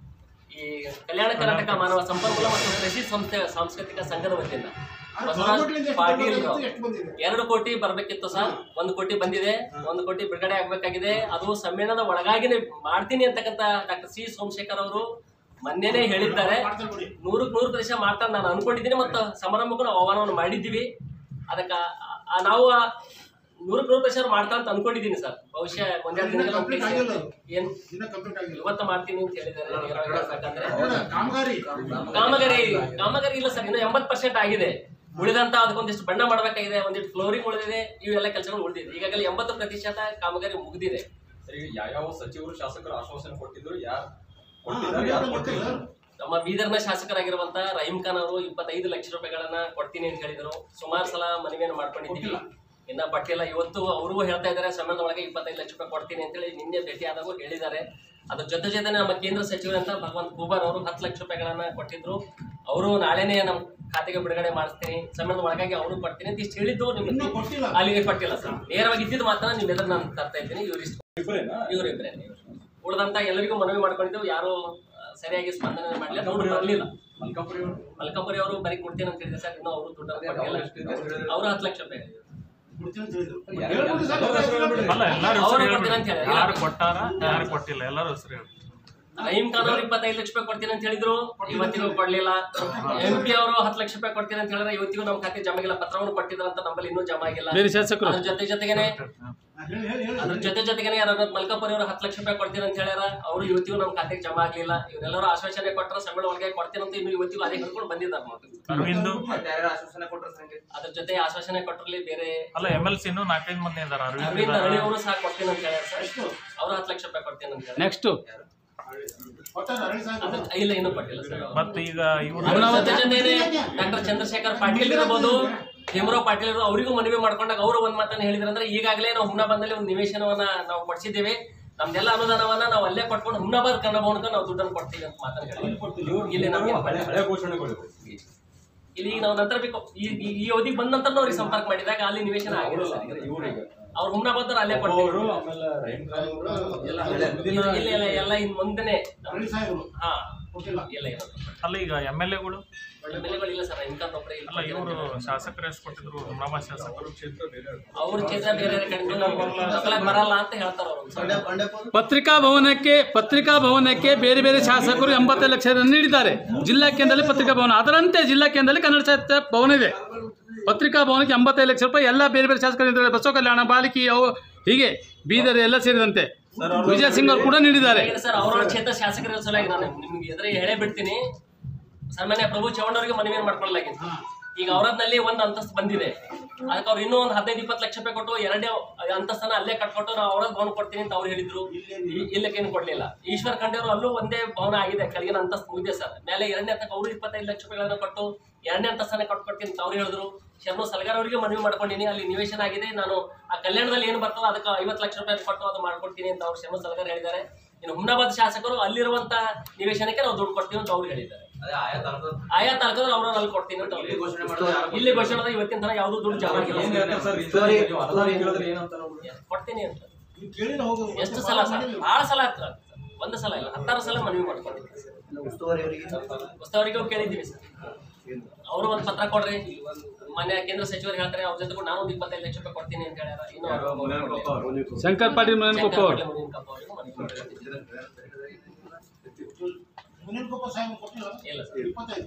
ಈ ಕಲ್ಯಾಣ ಕರ್ನಾಟಕ ಮಾನವ ಸಂಪನ್ಮೂಲ ಮತ್ತು ಕೃಷಿ ಸಂಸ್ಥೆ ಸಾಂಸ್ಕೃತಿಕ ಸಂಘದ ವತಿಯಿಂದ ಅದು ಬಸವರಾಜ್ ಗೌರ್ಮೆಂಟ್ಲಿಂದ ಎಷ್ಟು ಪಾಟೀಲ್ ಬರ್ಬೇಕಿತ್ತು, ಎಷ್ಟು ಬಂದಿದೆ ಎರಡು ಕೋಟಿ ಬರಬೇಕಿತ್ತು ಸರ್ ಒಂದು ಕೋಟಿ ಬಂದಿದೆ ಒಂದು ಕೋಟಿ ಬಿಡುಗಡೆ ಆಗ್ಬೇಕಾಗಿದೆ ಅದು ಸಮ್ಮೇಳನದ ಒಳಗಾಗಿನೇ ಮಾಡ್ತೀನಿ ಅಂತಕ್ಕಂಥ ಡಾಕ್ಟರ್ ಸಿ ಸೋಮಶೇಖರ್ ಅವರು ಮೊನ್ನೆನೇ ಹೇಳಿದ್ದಾರೆ ಮಾಡ್ತಾರೆ ಬಿಡಿ ನೂರಕ್ಕೆ ನೂರು ಪ್ರತಿಶತ ಮಾಡ್ತಾರೆ ನಾನು ಅನ್ಕೊಂಡಿದ್ದೀನಿ ಮತ್ತು ಸಮಾರಂಭಕ್ಕೂ ನಾವು ಆಹ್ವಾನವನ್ನು ಮಾಡಿದ್ದೀವಿ ಅದಕ್ಕೆ ನಾವು ಆ ನೂರಕ್ಕೆ ನೂರು ಪ್ರತಿಶತ ಮಾಡ್ತಾ ಅಂತ ಅನ್ಕೊಂಡಿದ್ದೀನಿ ಸರ್ ಬಹುಶಃ ಒಂದೆರಡು ದಿನಗಳ ನಮ್ಮ Complete ಕೈ ಆಗಿಲ್ಲ ಸೇರುತ್ತೆ. ಅದು. ಏನ್ ಇನ್ನ ಕಂಪ್ಲೀಟ್ ಆಗಿಲ್ಲ ಇವತ್ತು ಮಾಡ್ತೀನಿ ಅಂತ ಹೇಳಿದ್ದಾರೆ ನೇರವಾಗಿ ಹೇಳ್ಬೇಕಂದ್ರೆ ಹೌದಾ? ಕಾಮಗಾರಿ ಕಾಮಗಾರಿ ಕಾಮಗಾರಿ ಇಲ್ಲ ಸರ್ ಇನ್ನು ಎಂಬತ್ತು ಪರ್ಸೆಂಟ್ ಆಗಿದೆ ಉಳಿದಂತ ಅದಕ್ಕೊಂದಿಷ್ಟು ಬಣ್ಣ ಮಾಡಬೇಕಾಗಿದೆ ಒಂದಿಷ್ಟು ಫ್ಲೋರಿಂಗ್ ಉಳಿದಿದೆ ಇವೆಲ್ಲ ಕೆಲಸಗಳು ಉಳಿದಿದೆ ಈಗಾಗಲೇ ಎಂಬತ್ತು ಪ್ರತಿಶತ ಕಾಮಗಾರಿ ಮುಗಿದಿದೆ ಸರಿ ಈಗ ಯಾವ್ಯಾವ ಸಚಿವರು ಶಾಸಕರು ಆಶ್ವಾಸನೆ ಕೊಟ್ಟಿದ್ರು ಯಾರು ಹಾ, ಕೊಟ್ಟಿದ್ದಾರೆ ಅದು ಯಾರು ಯಾರು ಗೊತ್ತಿಲ್ಲ ಕೊಟ್ಟಿಲ್ಲ ಸರ್. ನಮ್ಮ ಬೀದರ್ನ ಶಾಸಕರಾಗಿರುವಂತ ರಹೀಂ ಖಾನ್ ಅವರು ಇಪ್ಪತ್ತೈದು ಲಕ್ಷ ರೂಪಾಯಿಗಳನ್ನ ಕೊಡ್ತೀನಿ ಅಂತ ಹೇಳಿದ್ರು ಸುಮಾರು ಸಲ ಮನವಿಯನ್ನು ಮಾಡ್ಕೊಂಡಿದ್ದೀವಿ ಇನ್ನ ಪಟ್ಟಿಲ್ಲ ಇವತ್ತು ಅವ್ರಿಗೂ ಹೇಳ್ತಾ ಇದ್ದಾರೆ ಸಮ್ಮೇಳನದ ಒಳಗೆ ಇಪ್ಪತ್ತೈದು ಲಕ್ಷ ರೂಪಾಯಿ ಕೊಡ್ತೀನಿ ಅಂತೇಳಿ ನಿನ್ನೆ ಭೇಟಿ ಆದಾಗೂ ಹೇಳಿದ್ದಾರೆ ಅದ್ರ ಜೊತೆ ಜೊತೆ ನಮ್ಮ ಕೇಂದ್ರ ಸಚಿವರಂತ ಭಗವಂತ್ ಖೂಬಾರ್ ಅವರು ಹತ್ತು ಲಕ್ಷ ರೂಪಾಯಿಗಳನ್ನ ಕೊಟ್ಟಿದ್ರು ಅವರು ನಾಳೆನೇ ನಮ್ಮ ಖಾತೆಗೆ ಬಿಡುಗಡೆ ಮಾಡಿಸ್ತೀನಿ ಸಮ್ಮೇಳನದ ಒಳಗಾಗಿ ಅವರು ಕೊಡ್ತೀನಿ ಅಂತ ಇಷ್ಟು ಹೇಳಿದ್ದು ಇನ್ನೂ ನಿಮ್ಗೆ ಕೊಟ್ಟಿಲ್ಲ ಅಲ್ಲಿಗೆ ಕೊಟ್ಟಿಲ್ಲ ಸರ್ ನೇರವಾಗಿ ಇದ್ದಿದ್ದು ಮಾತ್ರ ನಿಮ್ಮ ಎದುರು ನಾನು ತರ್ತಾ ಇದ್ದೀನಿ ಇವ್ರು ಇಷ್ಟು ಇಬ್ರೇನಾ? ಇವರಿಬ್ಬರೇ ಉಳಿದಂತ ಎಲ್ಲರಿಗೂ ಮನವಿ ಮಾಡ್ಕೊಂಡಿದ್ದೆವು ಯಾರು ಆ, ಸರಿಯಾಗಿ ಸ್ಪಂದನೆ ಮಾಡಲಿಲ್ಲ ದುಡ್ಡು ಬರಲಿಲ್ಲ ಮಲ್ಕಾಪುರಿ ಅವರು ಮಲ್ಕಾಪುರಿ ಅವರು ಬರೀ ಕೊಡ್ತೀನಿ ಅಂತ ಹೇಳಿದ್ರೆ ಸರ್ ಇನ್ನೂ ಅವರು ದುಡ್ಡು ಅದೇ ಕೊಟ್ಟಿಲ್ಲ ಅವ್ರು ಎಷ್ಟು ಅಂತ ಹೇಳಿದ್ರು? ಅವರು ಹತ್ತು ಲಕ್ಷ ರೂಪಾಯಿ ಹೇಳಿದ್ರು. ಕೊಡ್ತೀನಿ ಅಂತ ಹೇಳಿದ್ರು ಯಾರು- ಹೇಳ್ಬಿಡಿ ಸರ್, ಯಾರು ಹೆಸರು ಹೇಳ್ಬಿಡಿ. ಅಲ್ಲ ಎಲ್ಲಾರು ಅವ್ರು ಹೆಸರು ಕೊಡ್ತೀನಿ ಅಂತ ಹೇಳ್ಬಿಡಿ ಹೇಳಿದ್ರು. ಯಾರು ಕೊಟ್ಟಾರ ಯಾರು ಕೊಟ್ಟಿಲ್ಲ ಎಲ್ಲಾರು ಹೆಸರು ಹೇಳಿ ರಹೀಂ ಖಾನ್ ಅವರು ಇಪ್ಪತ್ತೈದು ಲಕ್ಷ ರೂಪಾಯಿ ಕೊಡ್ತೀನಿ ಅಂತ ಹೇಳಿದ್ರು ಇವತ್ತಿಗೂ ಕೊಡ್ಲಿಲ್ಲ ಎಂ ಪಿ ಅವರು ಹತ್ತು ಲಕ್ಷ ರೂಪಾಯಿ ಕೊಡ್ತೀನಿ ಅಂತ ಹೇಳಿದ್ರೆ ಇವತ್ತಿಗೂ ನಮ್ಮ ಖಾತೆ ಜಮಾ ಆಗಿಲ್ಲ ಪತ್ರವನ್ನು ಕೊಟ್ಟಿದ್ರು ಅಂತ ನಮ್ಮಲ್ಲಿ ಇನ್ನೂ ಜಮಾ ಆಗಿಲ್ಲ ಬೇರೆ ಶಾಸಕರು ಅದ್ರ ಜೊತೆ ಜೊತೆಗೇನೆ ಹಾ, ಹೇಳಿ ಹೇಳಿ ಹೇಳಿ ಅದ್ರ ಜೊತೆ ಜೊತೆಗೇನೆ ಯಾರು ಮಲ್ಕಾಪುರಿ ಅವರು ಹತ್ತು ಲಕ್ಷ ರೂಪಾಯಿ ಕೊಡ್ತೀನಿ ಅಂತ ಹೇಳ್ಯಾರ ಅವರು ಇವತ್ತಿಗೂ ನಮ್ಮ ಖಾತೆಗೆ ಜಮಾ ಆಗ್ಲಿಲ್ಲ ಇವರೆಲ್ಲರೂ ಆಶ್ವಾಸನೆ ಕೊಟ್ಟರೆ ಸಂಬಳ ಒಳಗೆ ಕೊಡ್ತೀನಿ ಅಂತ ಇನ್ನು ಇವತ್ತಿಗೂ ಅದೇ ಹೇಳ್ಕೊಂಡು ಬಂದಿದ್ದಾರೆ ನೋಡಿ ಅರವಿಂದ್ ಅದ್ರ ಜೊತೆ ಆಶ್ವಾಸನೆ ಕೊಟ್ಟರಲ್ಲಿ ಬೇರೆ ಅಲ್ಲ ಎಮ್ ಎಲ್ ಸಿ ಇನ್ನೂ ನಾಲ್ಕೈದು ಮಂದಿ ಇದಾರೆ ಅರವಿಂದ್ ಅರವಿಂದ್ ಇದಾರೆ. ಅರಳಿ ಅವರು ಸಹ ಕೊಡ್ತೀನಿ ಅಂತ ಹೇಳ್ಯಾರ ಸರ್ ಅವ್ರು ಹತ್ತು ಲಕ್ಷ ರೂಪಾಯಿ ಕೊಡ್ತೀನಿ ಅಂತ ಹೇಳ್ಯಾರ ನೆಕ್ಸ್ಟ್ ಕೊಟ್ಟಾರ ಅರಳಿ ಸಾಹೇಬ್ರು. ಅದ್ರ- ಇಲ್ಲ ಇನ್ನೂ ಕೊಟ್ಟಿಲ್ಲ ಸರ್ ಮತ್ತೆ ಈಗ ಇವ್ರು ಅದ್ರ ಜೊತೆ ಜೊತೆನೆ ಡಾಕ್ಟರ್ ಚಂದ್ರಶೇಖರ್ ಪಾಟೀಲ್ ಇರ್ಬೋದು ಹೇಮರಾವ್ ಪಾಟೀಲ್ ಇರ್ಬೋದು ಅವರಿಗೂ ಮನವಿ ಮಾಡ್ಕೊಂಡಾಗ ಅವರು ಒಂದ್ ಮಾತನ್ನ ಹೇಳಿದ್ರಂದ್ರೆ ಈಗಾಗಲೇ ನಾವು ಹುಮ್ನಾಬಾದ್ನಲ್ಲಿ ಒಂದು ನಿವೇಶನವನ್ನ ನಾವು ಕೊಡ್ಸಿದ್ದೇವೆ ನಮ್ದೆಲ್ಲ ಅನುದಾನವನ್ನ ನಾವು ಅಲ್ಲೇ ಕೊಟ್ಕೊಂಡು ಹುಮ್ನಾಬಾದ್ ಕನ್ನಡ ಭವನಕ್ಕೆ ನಾವು ದುಡ್ಡನ್ನು ಕೊಡ್ತೀವಿ ಅಂತ ಮಾತನ್ನ ಹೇಳಿದ್ರು ಇಲ್ಲಿ ನಮ್ಗೆ ಹಳೆ ಹಳೆ ಘೋಷಣೆಗಳು ಇಲ್ಲಿ ಈಗ ನಾವು ನಂತರ ಬೇಕು ಈ ಈ- ಈ ಅವಧಿಗೆ ಬಂದ ನಂತರ ಅವ್ರಿಗೆ ಸಂಪರ್ಕ ಮಾಡಿದಾಗ ಅಲ್ಲಿ ನಿವೇಶನ ಆಗಿದೆ ಸರ್ ಈಗ. ಇವ್ರಿಗೆ ಅವ್ರು ಹುಮ್ನಾಬಾದ್ ಅಲ್ಲೇ ಕೊಡ್ತೀವಿ ಅವರು ಆಮೇಲೆ ರಹೀಂ ಖಾನ್ ಅವರು ಎಲ್ಲ ಹಳೆ ಇಲ್ಲ ಇಲ್ಲ ಇಲ್ಲ, ಎಲ್ಲ ಇನ್ ಮುಂದೆನೆ ಅರಳಿ ಸಾಹೇಬ್ರು ಹಾ ಕೊಟ್ಟಿಲ್ಲ ಇಲ್ಲ ಇರೋದು ಅಲ್ಲ ಈಗ ಎಮ್ ಎಲ್ ಎಗಳು ಬೆಲೆಗಳಿಲ್ಲ ಸರ್ ಇನ್ಕಮ್ ಒಬ್ಬರೇ ಅಲ್ಲ ಇವರು ಶಾಸಕರು ಎಷ್ಟು ಕೊಟ್ಟಿದ್ರು ಹುಮ್ನಾಬಾದ್ ಶಾಸಕರು ಅವ್ರ ಕ್ಷೇತ್ರ ಬೇರೆ ಕಡೆ ಬರಲ್ಲ ಅಂತ ಹೇಳ್ತಾರ ಅವರು ಪತ್ರಿಕಾ ಭವನಕ್ಕೆ ಪತ್ರಿಕಾ ಭವನಕ್ಕೆ ಬೇರೆ ಬೇರೆ ಶಾಸಕರು ಎಂಬತ್ತೈದು ಲಕ್ಷ ನೀಡಿದ್ದಾರೆ ಜಿಲ್ಲಾ ಕೇಂದ್ರದಲ್ಲಿ ಪತ್ರಿಕಾ ಭವನ ಅದರಂತೆ ಜಿಲ್ಲಾ ಕೇಂದ್ರದಲ್ಲಿ ಕನ್ನಡ ಸಾಹಿತ್ಯ ಭವನ ಇದೆ ಪತ್ರಿಕಾ ಭವನಕ್ಕೆ ಎಂಬತ್ತೈದು ಲಕ್ಷ ರೂಪಾಯಿ ಎಲ್ಲ ಬೇರೆ ಬೇರೆ ಶಾಸಕರು ನೀಡಿದ್ದಾರೆ ಬಸವ ಕಲ್ಯಾಣ ಬಾಲಿಕಿ ಅವು ಹೀಗೆ ಬೀದರ್ ಎಲ್ಲ ಸೇರಿದಂತೆ ವಿಜಯ ಸಿಂಗ್ ಅವರು ಕೂಡ ನೀಡಿದ್ದಾರೆ ಸರ್ ಅವ್ರವ್ರ ಕ್ಷೇತ್ರ ಶಾಸಕರ ಸಲುವಾಗಿ ನಾನು ನಿಮ್ಗೆ ಎದುರು ಹೇಳೇ ಬಿಡ್ತೀನಿ ಸಾಮಾನ್ಯ ಪ್ರಭು ಚೌಹಾಣ್ ಅವರಿಗೆ ಮನವಿ ಮಾಡ್ಕೊಳ್ಳಲಾಗಿತ್ತು ಈಗ ಅವರದ್ನಲ್ಲಿ ಒಂದು ಅಂತಸ್ತು ಬಂದಿದೆ ಅದಕ್ಕೆ ಅವ್ರು ಇನ್ನೂ ಒಂದು ಹದಿನೈದು ಇಪ್ಪತ್ತು ಲಕ್ಷ ರೂಪಾಯಿ ಕೊಟ್ಟು ಎರಡನೇ ಅಂತಸ್ತನ್ನ ಅಲ್ಲೇ ಕಟ್ಕೊಟ್ಟು ನಾವು ಅವ್ರದ್ದು ಭವನ ಕೊಡ್ತೀನಿ ಅಂತ ಅವ್ರು ಹೇಳಿದ್ರು ಇ- ಇಲ್ಲಕ್ಕೇನು ಕೊಡ್ಲಿಲ್ಲ ಈಶ್ವರ್ ಖಂಡೆ ಅವರು ಅಲ್ಲೂ ಒಂದೇ ಭವನ ಆಗಿದೆ ಕೆಳಗಿನ ಅಂತಸ್ತು ಮುಗಿದೆ ಸರ್ ಮೇಲೆ ಎರಡನೇ ಹಂತಕ್ಕೆ ಅವರು ಇಪ್ಪತ್ತೈದು ಲಕ್ಷ ರೂಪಾಯಿಗಳನ್ನ ಕೊಟ್ಟು ಎರಡನೇ ಅಂತಸ್ತನ್ನ ಕೊಟ್ಕೊಡ್ತೀನಿ ಅಂತ ಅವ್ರು ಹೇಳಿದ್ರು ಶರ್ಮ ಸಲಗಾರ್ ಅವರಿಗೆ ಮನವಿ ಮಾಡ್ಕೊಂಡಿನಿ ಅಲ್ಲಿ ನಿವೇಶನ ಆಗಿದೆ ನಾನು ಆ ಕಲ್ಯಾಣದಲ್ಲಿ ಏನು ಬರ್ತದೋ ಅದಕ್ಕೆ ಐವತ್ತು ಲಕ್ಷ ರೂಪಾಯಿ ಕೊಟ್ಟು ಅದು ಮಾಡ್ಕೊಡ್ತೀನಿ ಅಂತ ಅವ್ರು ಶರ್ಮ ಸಲಗಾರ್ ಹೇಳಿದ್ದಾರೆ ಇನ್ನು ಹುಮ್ನಾಬಾದ್ ಶಾಸಕರು ಅಲ್ಲಿರುವಂತ ನಿವೇಶನಕ್ಕೆ ನಾವು ದುಡ್ಡು ಕೊಡ್ತೀವಿ ಅಂತ ಅವ್ರು ಹೇಳಿದ್ದಾರೆ ಅದೇ ಆಯಾ ತಾಲೂಕು ಆಯಾ ತಾಲೂಕಂದ್ರೆ ಅವ್ರನ್ನ ಅಲ್ಲಿ ಕೊಡ್ತೀನಿ ಅಂತ ಅವ್ರು ಇಲ್ಲಿ ಹೇಳಿದ್ದಾರೆ. ಘೋಷಣೆ ಮಾಡಿದ್ರೆ ಯಾರು ಇಲ್ಲಿ ಘೋಷಣೆ ಮಾಡಿದ್ರೆ ಇವತ್ತಿನ ತನಕ ಯಾವ್ದು ದುಡ್ಡು ಜಮಾ ಏನ್ ಆಗಿಲ್ಲ ಹೇಳ್ತಾರೆ ಸರ್ reason ನೀವು ಅನುದಾನ ಕೇಳಿದ್ರೆ ಏನಂತಾರ ಅವ್ರು? ಕೊಡ್ತೀನಿ ಅಂತ ನೀವು ಕೇಳಿದ್ರೆ ಹೋಗಿ ಎಷ್ಟು ಸಲ ಸರ್ ಬಹಳ ಸಲ ಆಗ್ತದೆ ಒಂದು ಸಲ ಇಲ್ಲ ಹತ್ತಾರು ಸಲ ಮನವಿ ಮಾಡ್ಕೊಂಡಿದ್ದೀವಿ ಉಸ್ತುವಾರಿಗೂ ಕೇಳಿದ್ದೀವಿ ಸರ್ ಅವರು ಒಂದು ಪತ್ರ ಕೊಡ್ರಿ ಮನೆ ಕೇಂದ್ರ ಸಚಿವರು ಹೇಳ್ತಾರೆ ಅವ್ರ ಜೊತೆ ಕೂಡ ನಾನು ಒಂದು ಇಪ್ಪತ್ತೈದು ಲಕ್ಷ ರೂಪಾಯಿ ಕೊಡ್ತೀನಿ ಅಂತ ಹೇಳ್ಯಾರ ಇನ್ನು ಅವ್ರು ಕೊಡ್ಲಿಲ್ಲ. ಶಂಕರ್ ಪಾಟೀಲ್ ಮನೇನ್ ಕೊಪ್ಪ ಅವ್ರು ಶಂಕರ್ ಮುನಿಯನ್ ಕಪ್ಪ ಅವರಿಗೂ ಮನವಿ ಮಾಡಿದ್ದೀವಿ. ಮುನಿಲ್ ಕೊಪ್ಪ ಸಾಹೇಬ್ ಕೊಟ್ಟಿಲ್ಲ ಇಲ್ಲ ಸರ್ ಇಪ್ಪತ್ತೈದು